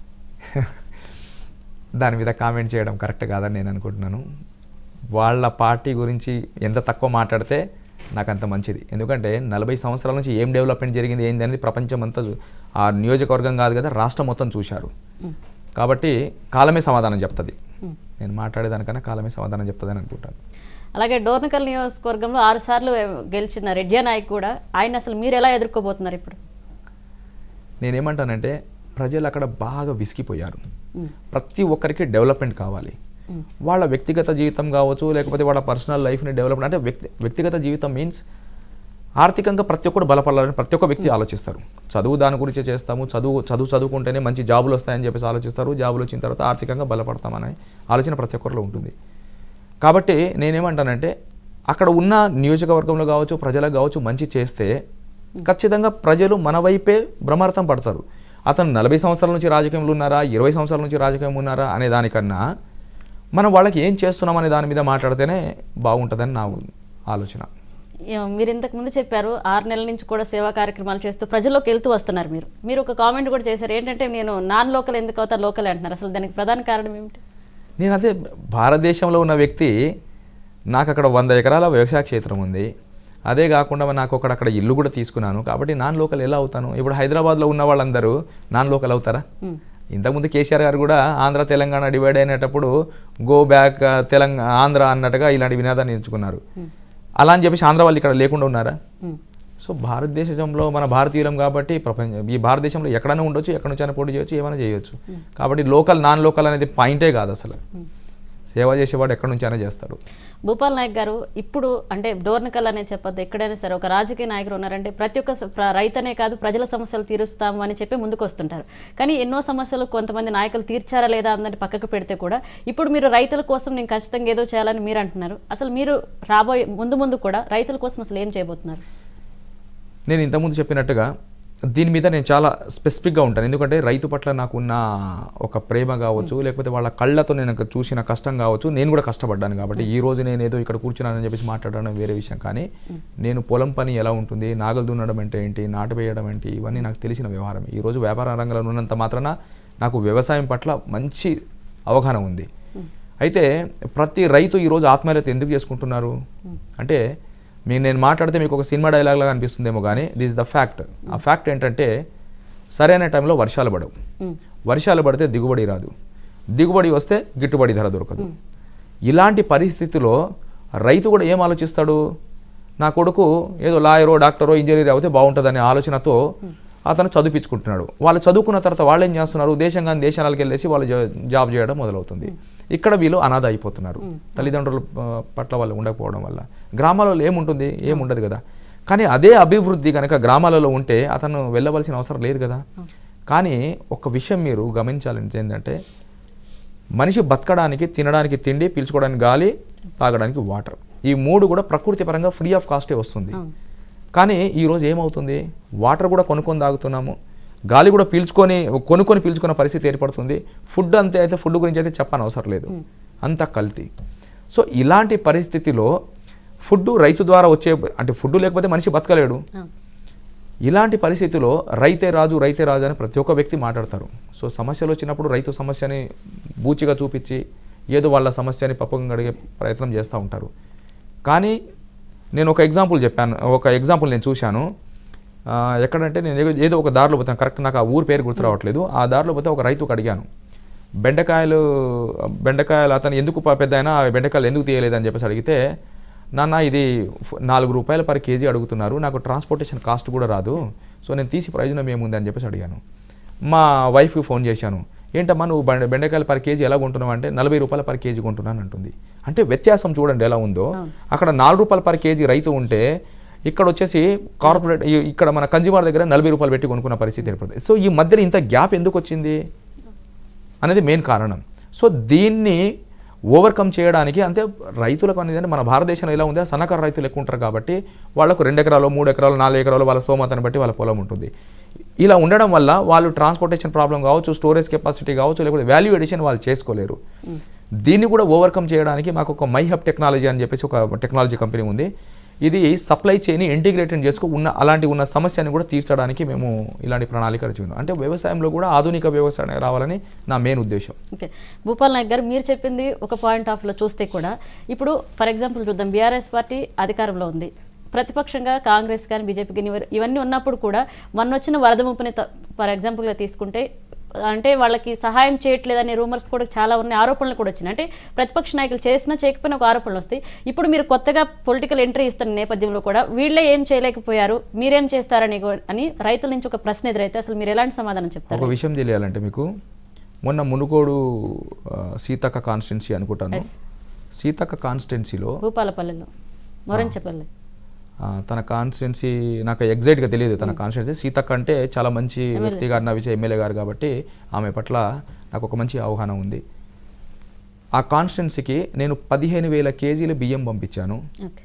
దాని మీద కామెంట్ చేయడం కరెక్ట్ కాదని నేను అనుకుంటున్నాను వాళ్ళ పార్టీ గురించి ఎంత తక్కువ మాట్లాడితే నాకు అంత మంచిది ఎందుకంటే నలభై సంవత్సరాల నుంచి ఏం డెవలప్మెంట్ జరిగింది ఏంది అనేది ప్రపంచం అంతా చూ- ఆ నియోజకవర్గం కాదు కదా రాష్ట్రం మొత్తం చూశారు కాబట్టి కాలమే సమాధానం చెప్తుంది నేను మాట్లాడేదానికన్నా కాలమే సమాధానం చెప్తుందని అనుకుంటాను అలాగే డోర్నికల్ నియోజకవర్గంలో ఆరు సార్లు గెలిచిన రెడ్డి నాయక్ కూడా ఆయన అసలు మీరు ఎలా ఎదుర్కోబోతున్నారు ఇప్పుడు నేనేమంటానంటే ప్రజలు అక్కడ బాగా విసిగిపోయారు ప్రతి ఒక్కరికి డెవలప్మెంట్ కావాలి వాళ్ళ వ్యక్తిగత జీవితం కావచ్చు లేకపోతే వాళ్ళ పర్సనల్ లైఫ్ని డెవలప్మెంట్ అంటే వ్యక్తి వ్యక్తిగత జీవితం మీన్స్ ఆర్థికంగా ప్రతి ఒక్కరు బలపడాలని ప్రతి ఒక్క వ్యక్తి ఆలోచిస్తారు చదువు దాని గురించే చేస్తాము చదువు చదువు చదువుకుంటేనే మంచి జాబులు వస్తాయని చెప్పేసి ఆలోచిస్తారు జాబులు వచ్చిన తర్వాత ఆర్థికంగా బలపడతామనే ఆలోచన ప్రతి ఒక్కరిలో ఉంటుంది కాబట్టి నేనేమంటానంటే అక్కడ ఉన్న నియోజకవర్గంలో కావచ్చు ప్రజలకు కావచ్చు మంచి చేస్తే ఖచ్చితంగా ప్రజలు మన వైపే భ్రమార్థం పడతారు అతను నలభై సంవత్సరాల నుంచి రాజకీయంలో ఉన్నారా ఇరవై సంవత్సరాల నుంచి రాజకీయం ఉన్నారా అనే దానికన్నా మనం వాళ్ళకి ఏం చేస్తున్నాం అనే దాని మీద మాట్లాడితేనే బాగుంటుందని నా ఆలోచన ఏ- మీరు ఇంతకు ముందు చెప్పారు ఆరు నెలల నుంచి కూడా సేవా కార్యక్రమాలు చేస్తూ ప్రజల్లోకి వెళ్తూ వస్తున్నారు మీరు మీరు ఒక కామెంట్ కూడా చేశారు ఏంటంటే నేను నాన్ లోకల్ ఎందుకు అవుతా లోకల్ అంటున్నారు అసలు దానికి ప్రధాన కారణం ఏమిటి నేను అదే భారతదేశంలో ఉన్న వ్యక్తి నాకు అక్కడ వంద ఎకరాల వ్యవసాయ క్షేత్రం ఉంది అదే కాకుండా నాకు ఒకటి అక్కడ ఇల్లు కూడా తీసుకున్నాను కాబట్టి నాన్ లోకల్ ఎలా అవుతాను ఇప్పుడు హైదరాబాద్లో ఉన్న వాళ్ళందరూ నాన్ లోకల్ అవుతారా ఇంతకుముందు కేసీఆర్ గారు కూడా ఆంధ్ర తెలంగాణ డివైడ్ అయినప్పుడు గో బ్యాక్ తెలంగాణ ఆంధ్ర అన్నట్టుగా ఇలాంటి వినాదాన్ని ఎంచుకున్నారు అలా అని చెప్పేసి ఆంధ్ర వాళ్ళు ఇక్కడ లేకుండా ఉన్నారా ఉమ్. సో భారతదేశంలో మన భారతీయులం కాబట్టి ప్రపంచం ఈ భారతదేశంలో ఎక్కడైనా ఉండొచ్చు ఎక్కడి నుంచైనా పోటీ చేయొచ్చు ఏమైనా చేయొచ్చు కాబట్టి లోకల్ నాన్ లోకల్ అనేది పాయింటే కాదు అసలు సేవ చేసేవాడు ఎక్కడి నుంచైనా చేస్తాడు భూపాల్ నాయక్ గారు ఇప్పుడు అంటే డోర్నకల్ అనే చెప్పొద్దు ఎక్కడైనా సరే ఒక రాజకీయ నాయకుడు ఉన్నారంటే ప్రతి ఒక్క స- ప్ర- రైతనే కాదు ప్రజల సమస్యలు తీరుస్తాము అని చెప్పి ముందుకు వస్తుంటారు కానీ ఎన్నో సమస్యలు కొంతమంది నాయకులు తీర్చారా లేదా అన్నది పక్కకు పెడితే కూడా ఇప్పుడు మీరు రైతుల కోసం నేను ఖచ్చితంగా ఏదో చేయాలని మీరు అంటున్నారు అసలు మీరు రాబోయే ముందు ముందు కూడా రైతుల కోసం అసలు ఏం చేయబోతున్నారు నేను ఇంతకుముందు చెప్పినట్టుగా దీని మీద నేను చాలా స్పెసిఫిక్గా ఉంటాను ఎందుకంటే రైతు పట్ల నాకున్న ఒక ప్రేమ కావచ్చు లేకపోతే వాళ్ళ కళ్ళతో నేను చూసిన కష్టం కావచ్చు నేను కూడా కష్టపడ్డాను కాబట్టి ఈ రోజు నేను ఏదో ఇక్కడ కూర్చున్నానని చెప్పేసి మాట్లాడడం వేరే విషయం కానీ నేను పొలం పని ఎలా ఉంటుంది నాగలు దున్నడం అంటే ఏంటి నాటు వేయడం ఏంటి ఇవన్నీ నాకు తెలిసిన వ్యవహారం ఈ రోజు వ్యాపార రంగంలో ఉన్నంత మాత్రాన నాకు వ్యవసాయం పట్ల మంచి అవగాహన ఉంది అయితే ప్రతి రైతు ఈరోజు ఆత్మహత్య ఎందుకు చేసుకుంటున్నారు అంటే మీ నేను మాట్లాడితే మీకు ఒక సినిమా డైలాగ్ లాగా అనిపిస్తుందేమో కానీ దిస్ ద ఫ్యాక్ట్ ఆ ఫ్యాక్ట్ ఏంటంటే సరైన టైంలో వర్షాలు పడవు వర్షాలు పడితే దిగుబడి రాదు దిగుబడి వస్తే గిట్టుబడి ధర దొరకదు ఇలాంటి పరిస్థితిలో రైతు కూడా ఏం ఆలోచిస్తాడు నా కొడుకు ఏదో లాయరో డాక్టరో ఇంజనీర్ అయితే బాగుంటుందనే ఆలోచనతో అతను చదివించుకుంటున్నాడు వాళ్ళు చదువుకున్న తర్వాత వాళ్ళు ఏం చేస్తున్నారు దేశం కానీ దేశాలకు వెళ్ళేసి వాళ్ళు జా- జాబ్ చేయడం మొదలవుతుంది ఇక్కడ వీళ్ళు అనాథ అయిపోతున్నారు తల్లిదండ్రుల ఆ, పట్ల వాళ్ళు ఉండకపోవడం వల్ల గ్రామాలలో ఏముంటుంది ఏముండదు కదా కానీ అదే అభివృద్ధి కనుక గ్రామాలలో ఉంటే అతను వెళ్ళవలసిన అవసరం లేదు కదా కానీ ఒక విషయం మీరు గమనించాలని ఏంటంటే మనిషి బతకడానికి తినడానికి తిండి పీల్చుకోవడానికి గాలి తాగడానికి వాటర్ ఈ మూడు కూడా ప్రకృతి పరంగా ఫ్రీ ఆఫ్ కాస్టే వస్తుంది కానీ ఈరోజు ఏమవుతుంది వాటర్ కూడా కొనుక్కొని తాగుతున్నాము గాలి కూడా పీల్చుకొని కొనుక్కొని పీల్చుకున్న పరిస్థితి ఏర్పడుతుంది ఫుడ్ అంతే అయితే ఫుడ్ గురించి అయితే చెప్పని అవసరం లేదు అంత కల్తీ సో ఇలాంటి పరిస్థితిలో ఫుడ్ రైతు ద్వారా వచ్చే అంటే ఫుడ్ లేకపోతే మనిషి బతకలేడు ఆ. ఇలాంటి పరిస్థితిలో రైతే రాజు రైతే రాజు అని ప్రతి ఒక్క వ్యక్తి మాట్లాడతారు సో సమస్యలు వచ్చినప్పుడు రైతు సమస్యని బూచిగా చూపించి ఏదో వాళ్ళ సమస్యని పప్పకం అడిగే ప్రయత్నం చేస్తూ ఉంటారు కానీ నేను ఒక ఎగ్జాంపుల్ చెప్పాను ఒక ఎగ్జాంపుల్ నేను చూశాను ఆ, ఎక్కడంటే నేను ఏదో- ఏదో ఒక దారిలో పోతాను కరెక్ట్ నాకు ఆ ఊరు పేరు గుర్తు రావట్లేదు ఆ దారిలో పోతే ఒక రైతుకు అడిగాను బెండకాయలు బెండకాయలు అతను ఎందుకు ప- పెద్ద అయినా బెండకాయలు ఎందుకు తీయలేదని చెప్పేసి అడిగితే నాన్న ఇది ఫ్- నాలుగు రూపాయలు పర్ కేజీ అడుగుతున్నారు నాకు ట్రాన్స్పోర్టేషన్ కాస్ట్ కూడా రాదు సో నేను తీసి ప్రయోజనం ఏముంది అని చెప్పేసి అడిగాను మా వైఫ్కి ఫోన్ చేశాను ఏంటమ్మా నువ్వు బెండ బెండకాయలు పర్ కేజీ ఎలా కొంటున్నావు అంటే నలభై రూపాయల పర్ కేజీ కొంటున్నాను అంటుంది అంటే వ్యత్యాసం చూడండి ఎలా ఉందో అక్కడ నాలుగు రూపాయల పర్ కేజీ రైతు ఉంటే ఇక్కడ వచ్చేసి కార్పొరేట్ ఈ- ఇక్కడ మన కన్జ్యూమర్ దగ్గర నలభై రూపాయలు పెట్టి కొనుక్కున్న పరిస్థితి ఏర్పడుతుంది సో ఈ మధ్యలో ఇంత గ్యాప్ ఎందుకు వచ్చింది అనేది మెయిన్ కారణం సో దీన్ని ఓవర్కమ్ చేయడానికి అంతే రైతులకు అనేది అంటే మన భారతదేశంలో ఎలా ఉంది సన్నకారు రైతులు ఎక్కువ ఉంటారు కాబట్టి వాళ్ళకు రెండు ఎకరాలు మూడు ఎకరాలు నాలుగు ఎకరాలు వాళ్ళ స్తోమతను బట్టి వాళ్ళ పొలం ఉంటుంది ఇలా ఉండడం వల్ల వాళ్ళు ట్రాన్స్పోర్టేషన్ ప్రాబ్లం కావచ్చు స్టోరేజ్ కెపాసిటీ కావచ్చు లేకపోతే వాల్యూ ఎడిషన్ వాళ్ళు చేసుకోలేరు దీన్ని కూడా ఓవర్కమ్ చేయడానికి మాకు ఒక మైహబ్ టెక్నాలజీ అని చెప్పేసి ఒక టెక్నాలజీ కంపెనీ ఉంది ఇది సప్లై చైన్ ఇంటిగ్రేటెడ్ చేసుకు ఉన్న అలాంటి ఉన్న సమస్యని కూడా తీర్చడానికి మేము ఇలాంటి ప్రణాళిక రచించాం అంటే వ్యవసాయంలో కూడా ఆధునిక వ్యవసాయం రావాలని నా మెయిన్ ఉద్దేశం ఓకే భూపాల్ నాయక్ గారు మీరు చెప్పింది ఒక పాయింట్ ఆఫ్లో చూస్తే కూడా ఇప్పుడు ఫర్ ఎగ్జాంపుల్ చూద్దాం బీఆర్ఎస్ పార్టీ అధికారంలో ఉంది ప్రతిపక్షంగా కాంగ్రెస్ కానీ బీజేపీ కానీ ఇవ- ఇవన్నీ ఉన్నప్పుడు కూడా మొన్న వచ్చిన వరద ముప్పుని ఫర్ ఎగ్జాంపుల్గా తీసుకుంటే అంటే వాళ్ళకి సహాయం చేయట్లేదనే రూమర్స్ కూడా చాలా ఉన్నాయి ఆరోపణలు కూడా వచ్చినాయి అంటే ప్రతిపక్ష నాయకులు చేసినా చేయకపోయినా ఒక ఆరోపణలు వస్తాయి ఇప్పుడు మీరు కొత్తగా పొలిటికల్ ఎంట్రీ ఇస్తున్న నేపథ్యంలో కూడా వీళ్ళే ఏం చేయలేకపోయారు మీరేం చేస్తారని గో- అని రైతుల నుంచి ఒక ప్రశ్న ఎదురైతే అసలు మీరు ఎలాంటి సమాధానం చెప్తారు ఒక విషయం తెలియాలంటే మీకు మొన్న మునుగోడు ఆ, సీతక్క కాన్స్టిట్యున్సీ అనుకుంటాను Yes. సీతక్క కాన్స్టిట్యున్సీలో భూపాలపల్లిలో మొరంచపల్లి ఆ, తన కాన్స్టిట్యున్సీ నాకు ఎగ్జాక్ట్గా తెలియదు తన కాన్స్టిట్యున్సీ సీతక్క అంటే చాలా మంచి వ్యక్తి గారు నా విషయం ఎమ్మెల్యే గారు కాబట్టి ఆమె పట్ల నాకు ఒక మంచి అవగాహన ఉంది ఆ కాన్స్టిట్యున్సీకి నేను పదిహేను వేల కేజీల బియ్యం పంపించాను ఓకే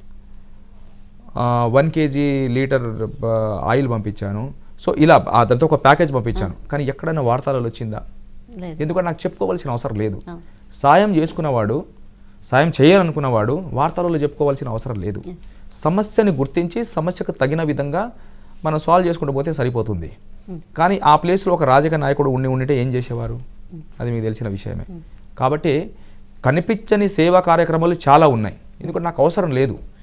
వన్ కేజీ లీటర్ ఆ, ఆయిల్ పంపించాను సో ఇలా ఆ, దాంతో ఒక ప్యాకేజ్ పంపించాను కానీ ఎక్కడైనా వార్తలలో వచ్చిందా లేదు ఎందుకంటే నాకు చెప్పుకోవాల్సిన అవసరం లేదు అవును. సాయం చేసుకున్నవాడు సాయం చేయాలనుకున్నవాడు వార్తలలో చెప్పుకోవాల్సిన అవసరం లేదు Yes. సమస్యని గుర్తించి సమస్యకు తగిన విధంగా మనం సాల్వ్ చేసుకుంటూ పోతే సరిపోతుంది కానీ ఆ ప్లేస్లో ఒక రాజకీయ నాయకుడు ఉండి ఉండితే ఏం చేసేవారు అది మీకు తెలిసిన విషయమే కాబట్టి కనిపించని సేవా కార్యక్రమాలు చాలా ఉన్నాయి ఎందుకంటే నాకు అవసరం లేదు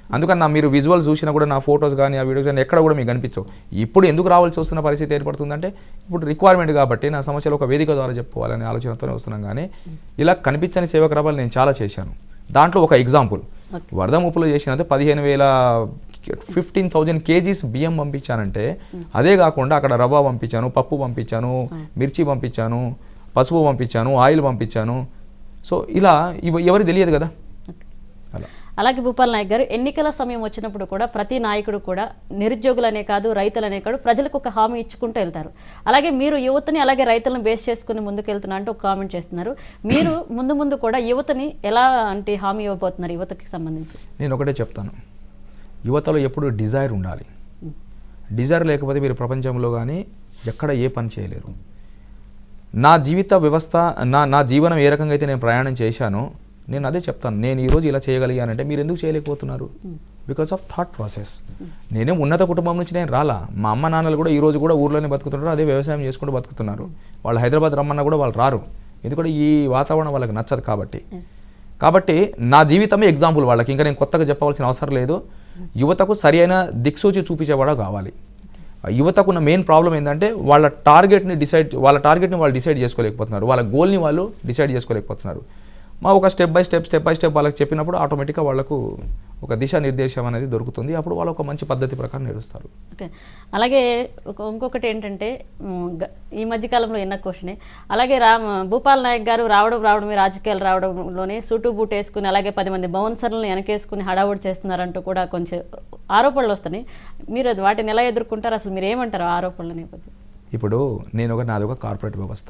అందుకని నా మీరు విజువల్స్ చూసినా కూడా నా ఫొటోస్ కానీ ఆ వీడియోస్ కానీ ఎక్కడ కూడా మీకు కనిపించవు ఇప్పుడు ఎందుకు రావాల్సి వస్తున్న పరిస్థితి ఏర్పడుతుందంటే ఇప్పుడు రిక్వైర్మెంట్ కాబట్టి నా సమస్యలు ఒక వేదిక ద్వారా చెప్పుకోవాలనే ఆలోచనతోనే వస్తున్నాం కానీ ఇలా కనిపించని సేవకరాబాలు నేను చాలా చేశాను దాంట్లో ఒక ఎగ్జాంపుల్ వరద ముప్పులు చేసినంత పదిహేను వేల ఫిఫ్టీన్ థౌజండ్ కేజీస్ బియ్యం పంపించానంటే అదే కాకుండా అక్కడ రవ్వ పంపించాను పప్పు పంపించాను మిర్చి పంపించాను పసుపు పంపించాను ఆయిల్ పంపించాను సో ఇలా ఇవ ఎవరికి తెలియదు కదా అలా అలాగే భూపాల్ నాయక్ గారు ఎన్నికల సమయం వచ్చినప్పుడు కూడా ప్రతి నాయకుడు కూడా నిరుద్యోగులనే కాదు రైతులనే కాదు ప్రజలకు ఒక హామీ ఇచ్చుకుంటూ వెళ్తారు అలాగే మీరు యువతని అలాగే రైతులను బేస్ చేసుకుని ముందుకు వెళ్తున్నా అంటూ ఒక కామెంట్ చేస్తున్నారు మీరు ముందు ముందు కూడా యువతని ఎలా అంటే హామీ ఇవ్వబోతున్నారు యువతకి సంబంధించి నేను ఒకటే చెప్తాను యువతలో ఎప్పుడు డిజైర్ ఉండాలి డిజైర్ లేకపోతే మీరు ప్రపంచంలో కానీ ఎక్కడ ఏ పని చేయలేరు నా జీవిత వ్యవస్థ నా నా జీవనం ఏ రకంగా అయితే నేను ప్రయాణం చేశానో నేను అదే చెప్తాను నేను ఈరోజు ఇలా చేయగలిగానంటే మీరు ఎందుకు చేయలేకపోతున్నారు బికాస్ ఆఫ్ థాట్ ప్రాసెస్ నేనేం ఉన్నత కుటుంబం నుంచి నేను రాలా మా అమ్మ నాన్నలు కూడా ఈ రోజు కూడా ఊర్లోనే బతుకుతున్నారు అదే వ్యవసాయం చేసుకుంటూ బతుకుతున్నారు వాళ్ళు హైదరాబాద్ రమ్మన్నా కూడా వాళ్ళు రారు ఎందుకంటే ఈ వాతావరణం వాళ్ళకి నచ్చదు కాబట్టి కాబట్టి నా జీవితమే ఎగ్జాంపుల్ వాళ్ళకి ఇంకా నేను కొత్తగా చెప్పవలసిన అవసరం లేదు యువతకు సరి అయిన దిక్సూచి చూపించేవాడు కావాలి ఆ యువతకు ఉన్న మెయిన్ ప్రాబ్లం ఏంటంటే వాళ్ళ టార్గెట్ని డిసైడ్ వాళ్ళ టార్గెట్ని వాళ్ళు డిసైడ్ చేసుకోలేకపోతున్నారు వాళ్ళ గోల్ని వాళ్ళు డిసైడ్ చేసుకోలేకపోతున్నారు మా ఒక step by step step by step వాళ్ళకి చెప్పినప్పుడు ఆటోమేటిక్గా వాళ్ళకు ఒక దిశానిర్దేశం అనేది దొరుకుతుంది అప్పుడు వాళ్ళు ఒక మంచి పద్ధతి ప్రకారం నడుస్తారు ఓకే అలాగే ఒక ఇంకొకటి ఏంటంటే ఉమ్, గ- ఈ మధ్యకాలంలో ఎన్న క్వశ్చనే అలాగే రామ్ భూపాల్ నాయక్ గారు రావడం రావడమే రాజకీయాలు రావడంలోనే సూటు బూట్ వేసుకుని అలాగే పది మంది బౌన్సర్లను వెనకేసుకుని హడావుడి చేస్తున్నారంటూ కూడా కొంచెం ఆరోపణలు వస్తున్నాయి మీరు అది వాటిని ఎలా ఎదుర్కొంటారు అసలు మీరు ఏమంటారు ఆ ఆరోపణల నేపథ్యం ఇప్పుడు నేను ఒక నాది ఒక కార్పొరేట్ వ్యవస్థ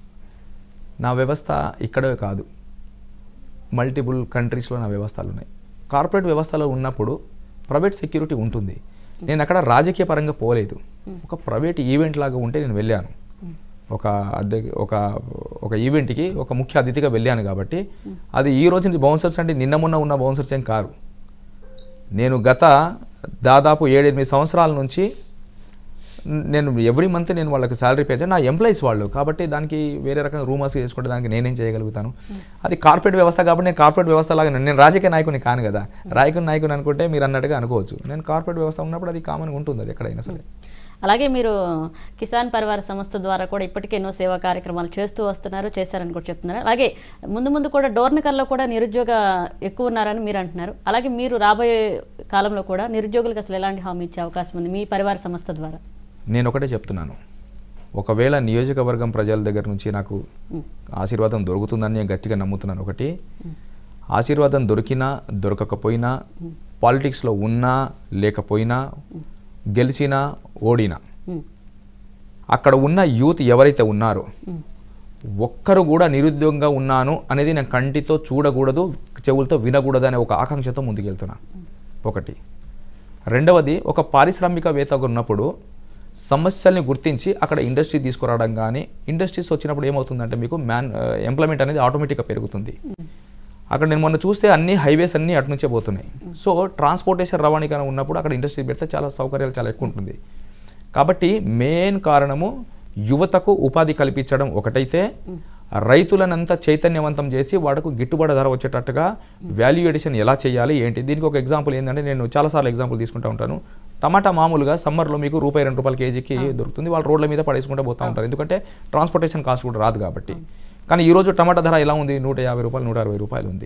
నా వ్యవస్థ ఇక్కడే కాదు మల్టిపుల్ కంట్రీస్లో నా వ్యవస్థలు ఉన్నాయి కార్పొరేట్ వ్యవస్థలో ఉన్నప్పుడు ప్రైవేట్ సెక్యూరిటీ ఉంటుంది నేను అక్కడ రాజకీయ పరంగా పోలేదు ఒక ప్రైవేట్ ఈవెంట్ లాగా ఉంటే నేను వెళ్ళాను ఒక అద్దె ఒక ఒక ఈవెంట్కి ఒక ముఖ్య అతిథిగా వెళ్ళాను కాబట్టి అది ఈ రోజు నుంచి బౌన్సర్స్ అంటే నిన్న మొన్న ఉన్న బౌన్సర్స్ ఏం కారు నేను గత దాదాపు ఏడెనిమిది సంవత్సరాల నుంచి నేను ఎవ్రీ మంత్ నేను వాళ్ళకి శాలరీ పే చేయాలి నా ఎంప్లాయీస్ వాళ్ళు కాబట్టి దానికి వేరే రకంగా రూమర్స్ చేసుకుంటే దానికి నేనేం చేయగలుగుతాను అది కార్పొరేట్ వ్యవస్థ కాబట్టి నేను కార్పొరేట్ వ్యవస్థ లాగా నేను రాజకీయ నాయకుని కాను కదా రాజకీయ నాయకుని అనుకుంటే మీరు అన్నట్టుగా అనుకోవచ్చు నేను కార్పొరేట్ వ్యవస్థ ఉన్నప్పుడు అది కామన్గా ఉంటుంది అది ఎక్కడైనా సరే అలాగే మీరు కిసాన్ పరివార సంస్థ ద్వారా కూడా ఇప్పటికే ఎన్నో సేవా కార్యక్రమాలు చేస్తూ వస్తున్నారు చేశారని కూడా చెప్తున్నారు అలాగే ముందు ముందు కూడా డోర్నికల్లో కూడా నిరుద్యోగ ఎక్కువ ఉన్నారని మీరు అంటున్నారు అలాగే మీరు రాబోయే కాలంలో కూడా నిరుద్యోగులకు అసలు ఎలాంటి హామీ ఇచ్చే అవకాశం ఉంది మీ పరివార సంస్థ ద్వారా నేను ఒకటే చెప్తున్నాను ఒకవేళ నియోజకవర్గం ప్రజల దగ్గర నుంచి నాకు ఆశీర్వాదం దొరుకుతుందని నేను గట్టిగా నమ్ముతున్నాను ఒకటి ఆశీర్వాదం దొరికినా దొరకకపోయినా పాలిటిక్స్లో ఉన్నా లేకపోయినా గెలిచినా ఓడినా ఉమ్, అక్కడ ఉన్న యూత్ ఎవరైతే ఉన్నారో ఒక్కరు కూడా నిరుద్యోగంగా ఉన్నాను అనేది నేను కంటితో చూడకూడదు చెవులతో వినకూడదు అనే ఒక ఆకాంక్షతో ముందుకెళ్తున్నా ఒకటి రెండవది ఒక పారిశ్రామికవేత్తగా ఉన్నప్పుడు సమస్యల్ని గుర్తించి అక్కడ ఇండస్ట్రీ తీసుకురావడం కానీ ఇండస్ట్రీస్ వచ్చినప్పుడు ఏమవుతుందంటే మీకు మ్యాన్ ఎంప్లాయ్మెంట్ అనేది ఆటోమేటిక్గా పెరుగుతుంది అక్కడ నేను మొన్న చూస్తే అన్ని హైవేస్ అన్నీ అటు నుంచే పోతున్నాయి సో ట్రాన్స్పోర్టేషన్ రవాణాకైనా ఉన్నప్పుడు అక్కడ ఇండస్ట్రీ పెడితే చాలా సౌకర్యాలు చాలా ఎక్కువ ఉంటుంది కాబట్టి మెయిన్ కారణము యువతకు ఉపాధి కల్పించడం ఒకటైతే రైతులనంతా చైతన్యవంతం చేసి వాడకు గిట్టుబాటు ధర వచ్చేటట్టుగా వాల్యూ ఎడిషన్ ఎలా చేయాలి ఏంటి దీనికి ఒక ఎగ్జాంపుల్ ఏంటంటే నేను చాలాసార్లు ఎగ్జాంపుల్ తీసుకుంటూ ఉంటాను టమాటా మామూలుగా సమ్మర్లో మీకు రూపాయి రెండు రూపాయల కేజీకి దొరుకుతుంది వాళ్ళు రోడ్ల మీద పడేసుకుంటూ పోతూ ఉంటారు ఎందుకంటే ట్రాన్స్పోర్టేషన్ కాస్ట్ కూడా రాదు కాబట్టి కానీ ఈరోజు టమాటా ధర ఎలా ఉంది నూట యాభై రూపాయలు నూట అరవై రూపాయలు ఉంది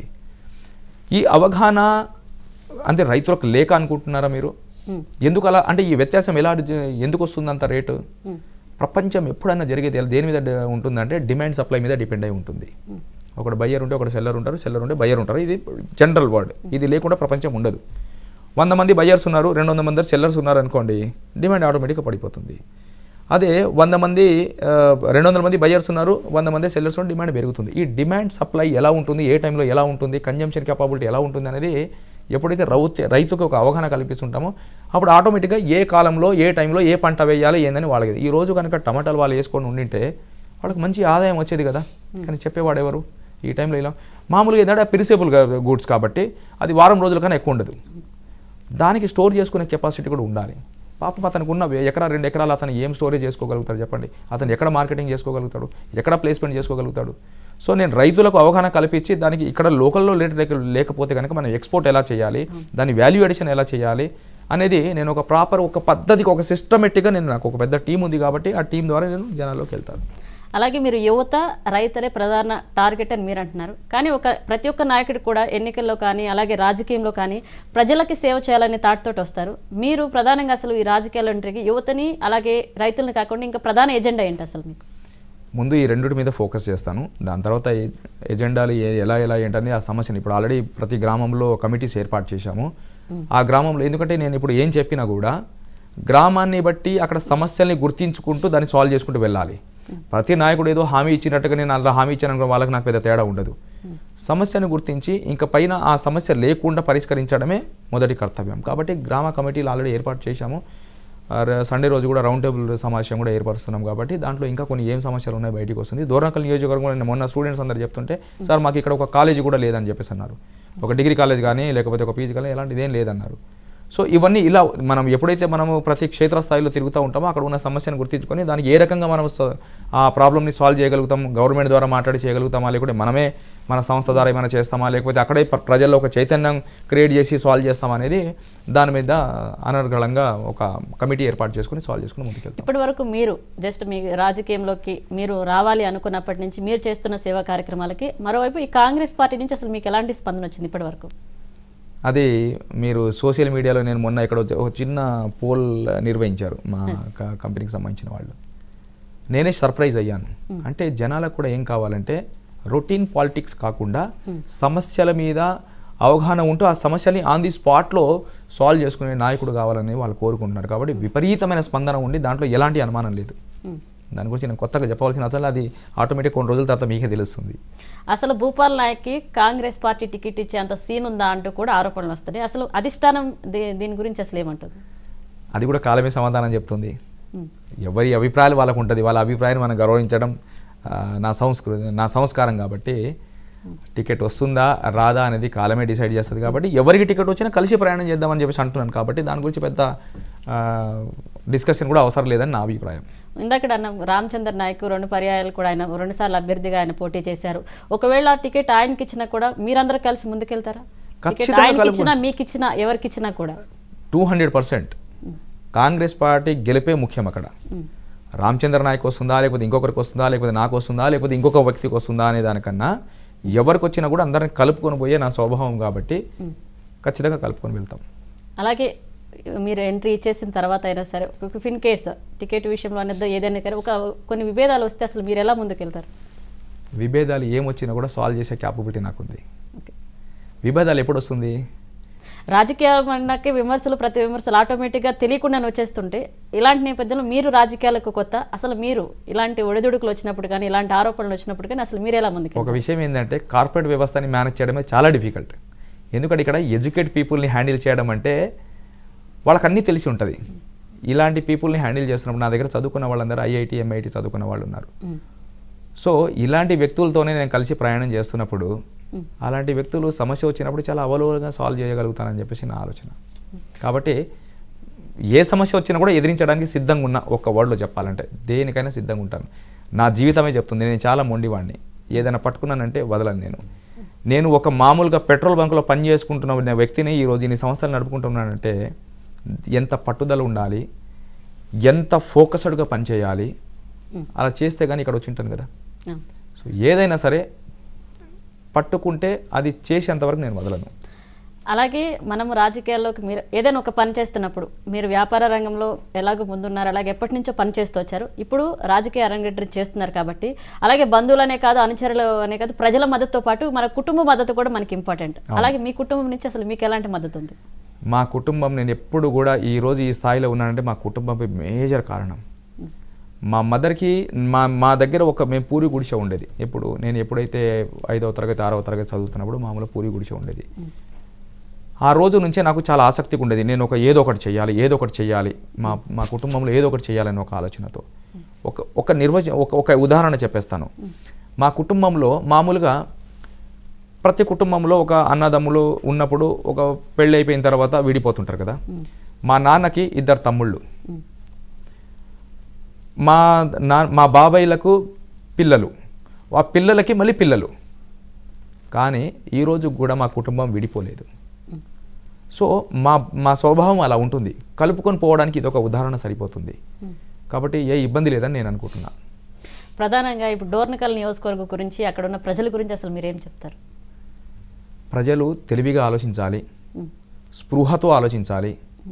ఈ అవగాహన అంటే రైతులకు లేక అనుకుంటున్నారా మీరు ఎందుకు అలా అంటే ఈ వ్యత్యాసం ఎలా జ- ఎందుకు వస్తుంది అంత రేటు ప్రపంచం ఎప్పుడైనా జరిగేది ఎలా- దేని మీద డ- ఉంటుందంటే డిమాండ్ సప్లై మీద డిపెండ్ అయి ఉంటుంది ఒకడు బయ్యర్ ఉంటే ఒకడు సెల్లర్ ఉంటారు సెల్లర్ ఉంటే బయ్యర్ ఉంటారు ఇది జనరల్ వర్డ్ ఇది లేకుండా ప్రపంచం ఉండదు వంద మంది బయ్యర్స్ ఉన్నారు రెండు వందల మంది సెల్లర్స్ ఉన్నారు అనుకోండి డిమాండ్ ఆటోమేటిక్గా పడిపోతుంది అదే వంద మంది ఆ, రెండు వందల మంది బయ్యర్స్ ఉన్నారు వంద మంది సెల్లర్స్ ఉన్న డిమాండ్ పెరుగుతుంది ఈ డిమాండ్ సప్లై ఎలా ఉంటుంది ఏ టైంలో ఎలా ఉంటుంది కన్జంప్షన్ కెపాబిలిటీ ఎలా ఉంటుంది అనేది ఎప్పుడైతే రౌత్ రైతుకు ఒక అవగాహన కల్పిస్తుంటామో అప్పుడు ఆటోమేటిక్గా ఏ కాలంలో ఏ టైంలో ఏ పంట వేయాలి ఏందని వాళ్ళకి ఈ రోజు కనుక టమాటాలు వాళ్ళు వేసుకొని ఉండింటే వాళ్ళకి మంచి ఆదాయం వచ్చేది కదా కానీ చెప్పేవాడు ఎవరు ఈ టైంలో ఇలా మామూలుగా ఏంటంటే పిరిసేబుల్ గూడ్స్ కాబట్టి అది వారం రోజుల కన్నా ఎక్కువ ఉండదు దానికి స్టోర్ చేసుకునే కెపాసిటీ కూడా ఉండాలి పాపం అతనికి ఉన్న వే- ఎకరా రెండు ఎకరాలు అతను ఏం స్టోరేజ్ చేసుకోగలుగుతాడు చెప్పండి అతను ఎక్కడ మార్కెటింగ్ చేసుకోగలుగుతాడు ఎక్కడ ప్లేస్మెంట్ చేసుకోగలుగుతాడు సో నేను రైతులకు అవగాహన కల్పించి దానికి ఇక్కడ లోకల్లో లేట లేకపోతే కనుక మనం ఎక్స్పోర్ట్ ఎలా చేయాలి దాని వాల్యూ ఎడిషన్ ఎలా చేయాలి అనేది నేను ఒక ప్రాపర్ ఒక పద్ధతికి ఒక సిస్టమేటిక్గా నేను నాకు ఒక పెద్ద టీం ఉంది కాబట్టి ఆ టీం ద్వారా నేను జనాల్లోకి వెళ్తాను అలాగే మీరు యువత రైతులే ప్రధాన టార్గెట్ అని మీరు అంటున్నారు కానీ ఒక ప్రతి ఒక్క నాయకుడు కూడా ఎన్నికల్లో కానీ అలాగే రాజకీయంలో కానీ ప్రజలకి సేవ చేయాలనే తాటితోటి వస్తారు మీరు ప్రధానంగా అసలు ఈ రాజకీయాలంటే యువతని అలాగే రైతుల్ని కాకుండా ఇంకా ప్రధాన ఎజెండా ఏంటి అసలు మీకు ముందు ఈ రెండిటి మీద ఫోకస్ చేస్తాను దాని తర్వాత ఏ- ఎజెండాలు ఏ- ఎలా ఎలా ఏంటని ఆ సమస్యని ఇప్పుడు ఆల్రెడీ ప్రతి గ్రామంలో కమిటీస్ ఏర్పాటు చేశాము ఆ గ్రామంలో ఎందుకంటే నేను ఇప్పుడు ఏం చెప్పినా కూడా గ్రామాన్ని బట్టి అక్కడ సమస్యల్ని గుర్తించుకుంటూ దాన్ని సాల్వ్ చేసుకుంటూ వెళ్ళాలి ప్రతి నాయకుడు ఏదో హామీ ఇచ్చినట్టుగా నేను అలా హామీ ఇచ్చాను అనుకో వాళ్ళకి నాకు పెద్ద తేడా ఉండదు సమస్యను గుర్తించి ఇంకా పైన ఆ సమస్య లేకుండా పరిష్కరించడమే మొదటి కర్తవ్యం కాబట్టి గ్రామ కమిటీలు ఆల్రెడీ ఏర్పాటు చేశాము ఆ ర- సండే రోజు కూడా రౌండ్ టేబుల్ సమావేశం కూడా ఏర్పరుస్తున్నాం కాబట్టి దాంట్లో ఇంకా కొన్ని ఏం సమస్యలు ఉన్నాయి బయటికి వస్తుంది దూరకల్ నియోజకవర్గంలో నేను మొన్న స్టూడెంట్స్ అందరు చెప్తుంటే సార్ మాకు ఇక్కడ ఒక కాలేజీ కూడా లేదని చెప్పేసి అన్నారు ఒక డిగ్రీ కాలేజ్ కానీ లేకపోతే ఒక పీజీ కాలేజ్ ఎలాంటిది ఏం లేదన్నారు సో ఇవన్నీ ఇలా మనం ఎప్పుడైతే మనము ప్రతి క్షేత్రస్థాయిలో తిరుగుతూ ఉంటామో అక్కడ ఉన్న సమస్యను గుర్తించుకొని దానికి ఏ రకంగా మనం స- ఆ ప్రాబ్లమ్ని సాల్వ్ చేయగలుగుతాం గవర్నమెంట్ ద్వారా మాట్లాడి చేయగలుగుతామా లేకపోతే మనమే మన సంస్థ ద్వారా ఏమైనా చేస్తామా లేకపోతే అక్కడే ప్ర- ప్రజల్లో ఒక చైతన్యం క్రియేట్ చేసి సాల్వ్ చేస్తామా అనేది దాని మీద అనర్గళంగా ఒక కమిటీ ఏర్పాటు చేసుకుని సాల్వ్ చేసుకుని ముందుకెళ్తాం ఇప్పటి వరకు మీరు జస్ట్ మీ రాజకీయంలోకి మీరు రావాలి అనుకున్నప్పటి నుంచి మీరు చేస్తున్న సేవా కార్యక్రమాలకి మరోవైపు ఈ కాంగ్రెస్ పార్టీ నుంచి అసలు మీకు ఎలాంటి స్పందన వచ్చింది ఇప్పటి వరకు అది మీరు సోషల్ మీడియాలో నేను మొన్న ఇక్కడ ఒక- ఒక చిన్న పోల్ నిర్వహించారు మా క- కంపెనీకి సంబంధించిన వాళ్ళు నేనే సర్ప్రైజ్ అయ్యాను అంటే జనాలకు కూడా ఏం కావాలంటే రొటీన్ పాలిటిక్స్ కాకుండా సమస్యల మీద అవగాహన ఉంటూ ఆ సమస్యల్ని ఆన్ ది స్పాట్లో సాల్వ్ చేసుకునే నాయకుడు కావాలని వాళ్ళు కోరుకుంటున్నారు కాబట్టి విపరీతమైన స్పందన ఉండి దాంట్లో ఎలాంటి అనుమానం లేదు దాని గురించి నేను కొత్తగా చెప్పవలసిన అసలు అది ఆటోమేటిక్ కొన్ని రోజుల తర్వాత మీకే తెలుస్తుంది అసలు భూపాల్ నాయక్కి కాంగ్రెస్ పార్టీ టికెట్ ఇచ్చేంత సీన్ ఉందా అంటూ కూడా ఆరోపణలు వస్తున్నాయి అసలు అధిష్టానం దీ- దీని గురించి అసలు ఏమంటుంది అది కూడా కాలమే సమాధానం చెప్తుంది ఉమ్. ఎవరి అభిప్రాయాలు వాళ్ళకు ఉంటుంది వాళ్ళ అభిప్రాయాన్ని మనం గౌరవించడం ఆ, నా సంస్కృతి నా సంస్కారం కాబట్టి టికెట్ వస్తుందా రాదా అనేది కాలమే డిసైడ్ చేస్తుంది కాబట్టి ఎవరికి టికెట్ వచ్చినా కలిసి ప్రయాణం చేద్దామని చెప్పేసి అంటున్నాను కాబట్టి దాని గురించి పెద్ద డిస్కషన్ కూడా అవసరం లేదని నా అభిప్రాయం ఇందాక అన్న రామచంద్ర నాయక్ రెండు పర్యాయాలు కూడా ఆయన రెండుసార్లు అభ్యర్థిగా ఆయన పోటీ చేశారు ఒకవేళ ఆ టికెట్ ఆయనకి ఇచ్చినా కూడా మీరందరూ కలిసి ముందుకెళ్తారా టికెట్ ఖచ్చితంగా ఆయనకి కలుపు- ఇచ్చినా మీకు ఇచ్చినా ఎవరికి ఇచ్చినా కూడా two hundred percent Congress party గెలిపే ముఖ్యం అక్కడ రామచంద్ర నాయక్ వస్తుందా లేకపోతే ఇంకొకరికి వస్తుందా లేకపోతే నాకు వస్తుందా లేకపోతే ఇంకొక వ్యక్తికి వస్తుందా అనే దానికన్నా ఎవరికి వచ్చినా కూడా అందరిని కలుపుకొని పోయే నా స్వభావం కాబట్టి ఖచ్చితంగా కలుపుకొని వెళ్తాం అలాగే మీరు ఎంట్రీ ఇచ్చేసిన తర్వాత అయినా సరే ఇన్ కేస్ టికెట్ విషయంలో అనేది ఏదైనా కానీ ఒక కొన్ని విభేదాలు వస్తే అసలు మీరు ఎలా ముందుకెళ్తారు విభేదాలు ఏమొచ్చినా కూడా సాల్వ్ చేసే క్యాపబిలిటీ నాకుంది ఓకే విభేదాలు ఎప్పుడు వస్తుంది రాజకీయాలు అన్నాకే విమర్శలు ప్రతి విమర్శలు ఆటోమేటిక్గా తెలియకుండానే వచ్చేస్తుంటే ఇలాంటి నేపథ్యంలో మీరు రాజకీయాలకు కొత్త అసలు మీరు ఇలాంటి ఒడిదుడుకులు వచ్చినప్పుడు కానీ ఇలాంటి ఆరోపణలు వచ్చినప్పుడు కానీ అసలు మీరు ఎలా ముందుకు ఒక విషయం ఏంటంటే కార్పొరేట్ వ్యవస్థని మేనేజ్ చేయడమే చాలా డిఫికల్ట్ ఎందుకంటే ఇక్కడ ఎడ్యుకేట్ పీపుల్ని హ్యాండిల్ చేయడం అంటే వాళ్ళకి అన్నీ తెలిసి ఉంటుంది ఇలాంటి పీపుల్ని హ్యాండిల్ చేస్తున్నప్పుడు నా దగ్గర చదువుకున్న వాళ్ళందరూ ఐఐటి ఎంఐటి చదువుకున్న వాళ్ళు ఉన్నారు సో ఇలాంటి వ్యక్తులతోనే నేను కలిసి ప్రయాణం చేస్తున్నప్పుడు అలాంటి వ్యక్తులు సమస్య వచ్చినప్పుడు చాలా అవలోగా సాల్వ్ చేయగలుగుతానని చెప్పేసి నా ఆలోచన కాబట్టి ఏ సమస్య వచ్చినా కూడా ఎదిరించడానికి సిద్ధంగా ఉన్నా ఒక్క వర్డ్లో చెప్పాలంటే దేనికైనా సిద్ధంగా ఉంటాను నా జీవితమే చెప్తుంది నేను చాలా మొండివాడిని ఏదైనా పట్టుకున్నానంటే వదలను నేను నేను ఒక మామూలుగా పెట్రోల్ బంకులో పని చేసుకుంటున్న వ్యక్తిని ఈరోజు ఇన్ని సంవత్సరాలు నడుపుకుంటున్నానంటే ఎంత పట్టుదల ఉండాలి ఎంత ఫోకస్డ్గా పనిచేయాలి అలా చేస్తే కానీ ఇక్కడ వచ్చి ఉంటాను కదా ఆ. సో ఏదైనా సరే పట్టుకుంటే అది చేసేంతవరకు నేను వదలను అలాగే మనము రాజకీయాల్లోకి మీరు ఏదైనా ఒక పని చేస్తున్నప్పుడు మీరు వ్యాపార రంగంలో ఎలాగో ముందున్నారు అలాగే ఎప్పటి నుంచో పని చేస్తూ వచ్చారు ఇప్పుడు రాజకీయ అరంగేట్రం చేస్తున్నారు కాబట్టి అలాగే బంధువులనే కాదు అనుచరులు అనే కాదు ప్రజల మద్దతుతో పాటు మన కుటుంబ మద్దతు కూడా మనకి ఇంపార్టెంట్ అలాగే మీ కుటుంబం నుంచి అసలు మీకు ఎలాంటి మద్దతు ఉంది మా కుటుంబం నేను ఎప్పుడు కూడా ఈ రోజు ఈ స్థాయిలో ఉన్నానంటే మా కుటుంబం మేజర్ కారణం మా మదర్కి మా మా దగ్గర ఒక మేము పూరి గుడిసె ఉండేది ఎప్పుడు నేను ఎప్పుడైతే ఐదవ తరగతి ఆరవ తరగతి చదువుతున్నప్పుడు మామూలు పూరి గుడిసె ఉండేది ఆ రోజు నుంచే నాకు చాలా ఆసక్తిగా ఉండేది నేను ఒక ఏదో ఒకటి చేయాలి ఏదో ఒకటి చేయాలి మా మా కుటుంబంలో ఏదో ఒకటి చేయాలని ఒక ఆలోచనతో ఒక ఒక నిర్వచ ఒక ఒక ఉదాహరణ చెప్పేస్తాను మా కుటుంబంలో మామూలుగా ప్రతి కుటుంబంలో ఒక అన్నదమ్ములు ఉన్నప్పుడు ఒక పెళ్ళి అయిపోయిన తర్వాత విడిపోతుంటారు కదా మా నాన్నకి ఇద్దరు తమ్ముళ్ళు మా నా మా బాబాయిలకు పిల్లలు ఆ పిల్లలకి మళ్ళీ పిల్లలు కానీ ఈరోజు కూడా మా కుటుంబం విడిపోలేదు సో మా మా స్వభావం అలా ఉంటుంది కలుపుకొని పోవడానికి ఇదొక ఉదాహరణ సరిపోతుంది కాబట్టి ఏ ఇబ్బంది లేదని నేను అనుకుంటున్నా ప్రధానంగా ఇప్పుడు డోర్నకల్ నియోజకవర్గం గురించి అక్కడ ఉన్న ప్రజల గురించి అసలు మీరేం చెప్తారు ప్రజలు తెలివిగా ఆలోచించాలి స్పృహతో ఆలోచించాలి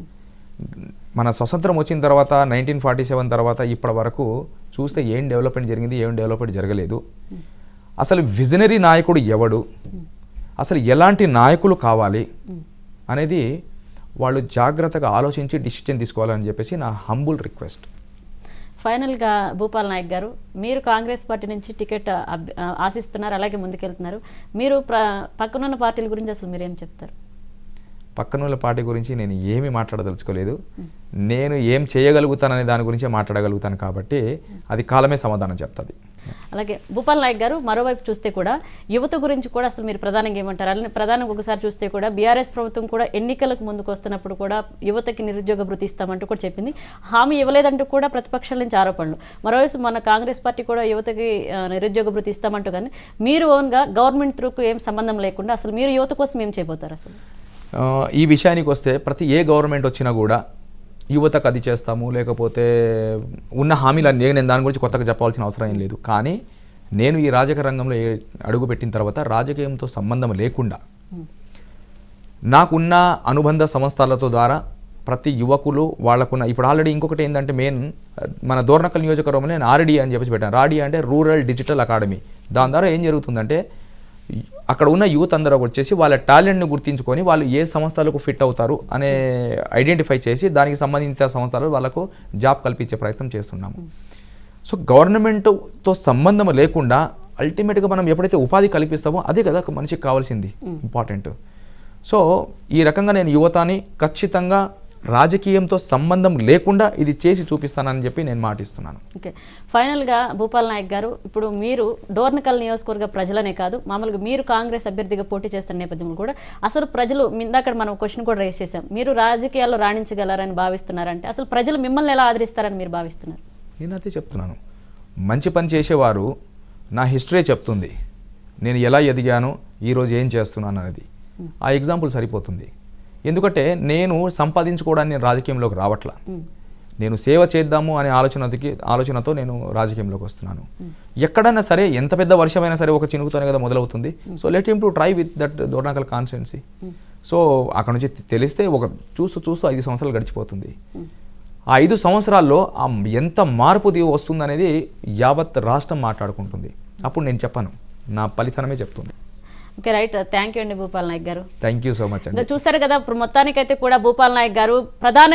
మన స్వతంత్రం వచ్చిన తర్వాత నైన్టీన్ ఫార్టీ సెవెన్ తర్వాత ఇప్పటి వరకు చూస్తే ఏం డెవలప్మెంట్ జరిగింది ఏం డెవలప్మెంట్ జరగలేదు అసలు విజనరీ నాయకుడు ఎవడు అసలు ఎలాంటి నాయకులు కావాలి అనేది వాళ్ళు జాగ్రత్తగా ఆలోచించి డిసిషన్ తీసుకోవాలని చెప్పేసి నా హంబుల్ రిక్వెస్ట్ ఫైనల్గా భూపాల్ నాయక్ గారు మీరు కాంగ్రెస్ పార్టీ నుంచి టికెట్ అబ్- ఆ, ఆశిస్తున్నారు అలాగే ముందుకెళ్తున్నారు మీరు ప్ర పక్కనున్న పార్టీల గురించి అసలు మీరేం చెప్తారు పక్కనున్న పార్టీ గురించి నేను ఏమీ మాట్లాడదలుచుకోలేదు నేను ఏం చేయగలుగుతాననే దాని గురించే మాట్లాడగలుగుతాను కాబట్టి అది కాలమే సమాధానం చెప్తుంది అలాగే భూపాల్ నాయక్ గారు మరోవైపు చూస్తే కూడా యువత గురించి కూడా అసలు మీరు ప్రధానంగా ఏమంటారు అలానే ప్రధానంగా ఒకసారి చూస్తే కూడా బీఆర్ఎస్ ప్రభుత్వం కూడా ఎన్నికలకు ముందుకు వస్తున్నప్పుడు కూడా యువతకి నిరుద్యోగ భృతి ఇస్తామంటూ కూడా చెప్పింది హామీ ఇవ్వలేదంటూ కూడా ప్రతిపక్షాల నుంచి ఆరోపణలు మరోవైపు మన కాంగ్రెస్ పార్టీ కూడా యువతకి ఆ, నిరుద్యోగ భృతి ఇస్తామంటూ కానీ మీరు ఓన్గా గవర్నమెంట్ త్రూకు ఏం సంబంధం లేకుండా అసలు మీరు యువత కోసం ఏం చేయబోతారు అసలు ఆ, ఈ విషయానికి వస్తే ప్రతి ఏ గవర్నమెంట్ వచ్చినా కూడా యువతకు అది చేస్తాము లేకపోతే ఉన్న హామీలన్నీ నేను దాని గురించి కొత్తగా చెప్పాల్సిన అవసరం ఏం లేదు కానీ నేను ఈ రాజకీయ రంగంలో ఏ- అడుగుపెట్టిన తర్వాత రాజకీయంతో సంబంధం లేకుండా నాకున్న అనుబంధ సంస్థలతో ద్వారా ప్రతి యువకులు వాళ్ళకున్న ఇప్పుడు ఆల్రెడీ ఇంకొకటి ఏంటంటే మెయిన్ మన దోర్నకల్ నియోజకవర్గంలో నేను ఆర్డీ అని చెప్పేసి పెట్టాను రాడి అంటే రూరల్ డిజిటల్ అకాడమీ దాని ద్వారా ఏం జరుగుతుందంటే అక్కడ ఉన్న యూత్ అందరూ వచ్చేసి వాళ్ళ టాలెంట్ని గుర్తించుకొని వాళ్ళు ఏ సంస్థలకు ఫిట్ అవుతారు అనే ఐడెంటిఫై చేసి దానికి సంబంధించిన సంస్థలు వాళ్ళకు జాబ్ కల్పించే ప్రయత్నం చేస్తున్నాము సో గవర్నమెంట్తో సంబంధం లేకుండా అల్టిమేట్గా మనం ఎప్పుడైతే ఉపాధి కల్పిస్తామో అదే కదా ఒక మనిషికి కావాల్సింది ఇంపార్టెంట్ సో ఈ రకంగా నేను యువతని ఖచ్చితంగా రాజకీయంతో సంబంధం లేకుండా ఇది చేసి చూపిస్తానని చెప్పి నేను మాటిస్తున్నాను ఓకే ఫైనల్గా భూపాల్ నాయక్ గారు ఇప్పుడు మీరు డోర్నకల్ నియోజకవర్గ ప్రజలనే కాదు మామూలుగా మీరు కాంగ్రెస్ అభ్యర్థిగా పోటీ చేస్తున్న నేపథ్యంలో కూడా అసలు ప్రజలు ఇందాక మనం క్వశ్చన్ కూడా రేస్ చేశాం మీరు రాజకీయాల్లో రాణించగలరని భావిస్తున్నారంటే అసలు ప్రజలు మిమ్మల్ని ఎలా ఆదరిస్తారని మీరు భావిస్తున్నారు నేను అదే చెప్తున్నాను మంచి పని చేసేవారు నా హిస్టరీ చెప్తుంది నేను ఎలా ఎదిగాను ఈరోజు ఏం చేస్తున్నాను అనేది ఆ ఎగ్జాంపుల్ సరిపోతుంది ఎందుకంటే నేను సంపాదించుకోవడానికి నేను రాజకీయంలోకి రావట్లా నేను సేవ చేద్దాము అనే ఆలోచనకి ఆలోచనతో నేను రాజకీయంలోకి వస్తున్నాను ఎక్కడైనా సరే ఎంత పెద్ద వర్షమైనా సరే ఒక చినుకుతోనే కదా మొదలవుతుంది so let him to try with that Dornakal constituency so అక్కడ నుంచి తెలిస్తే ఒక చూస్తూ చూస్తూ ఐదు సంవత్సరాలు గడిచిపోతుంది ఆ ఐదు సంవత్సరాల్లో ఆ ఎంత మార్పు ది- వస్తుందనేది యావత్ రాష్ట్రం మాట్లాడుకుంటుంది అప్పుడు నేను చెప్పను నా ఫలితనమే చెప్తుంది ఓకే రైట్ థ్యాంక్ యూ అండి భూపాల్ నాయక్ గారు థ్యాంక్ యూ సో మచ్ అండి ఇంకా చూసారు కదా ఇప్పుడు మొత్తానికైతే కూడా భూపాల్ నాయక్ గారు ప్రధాన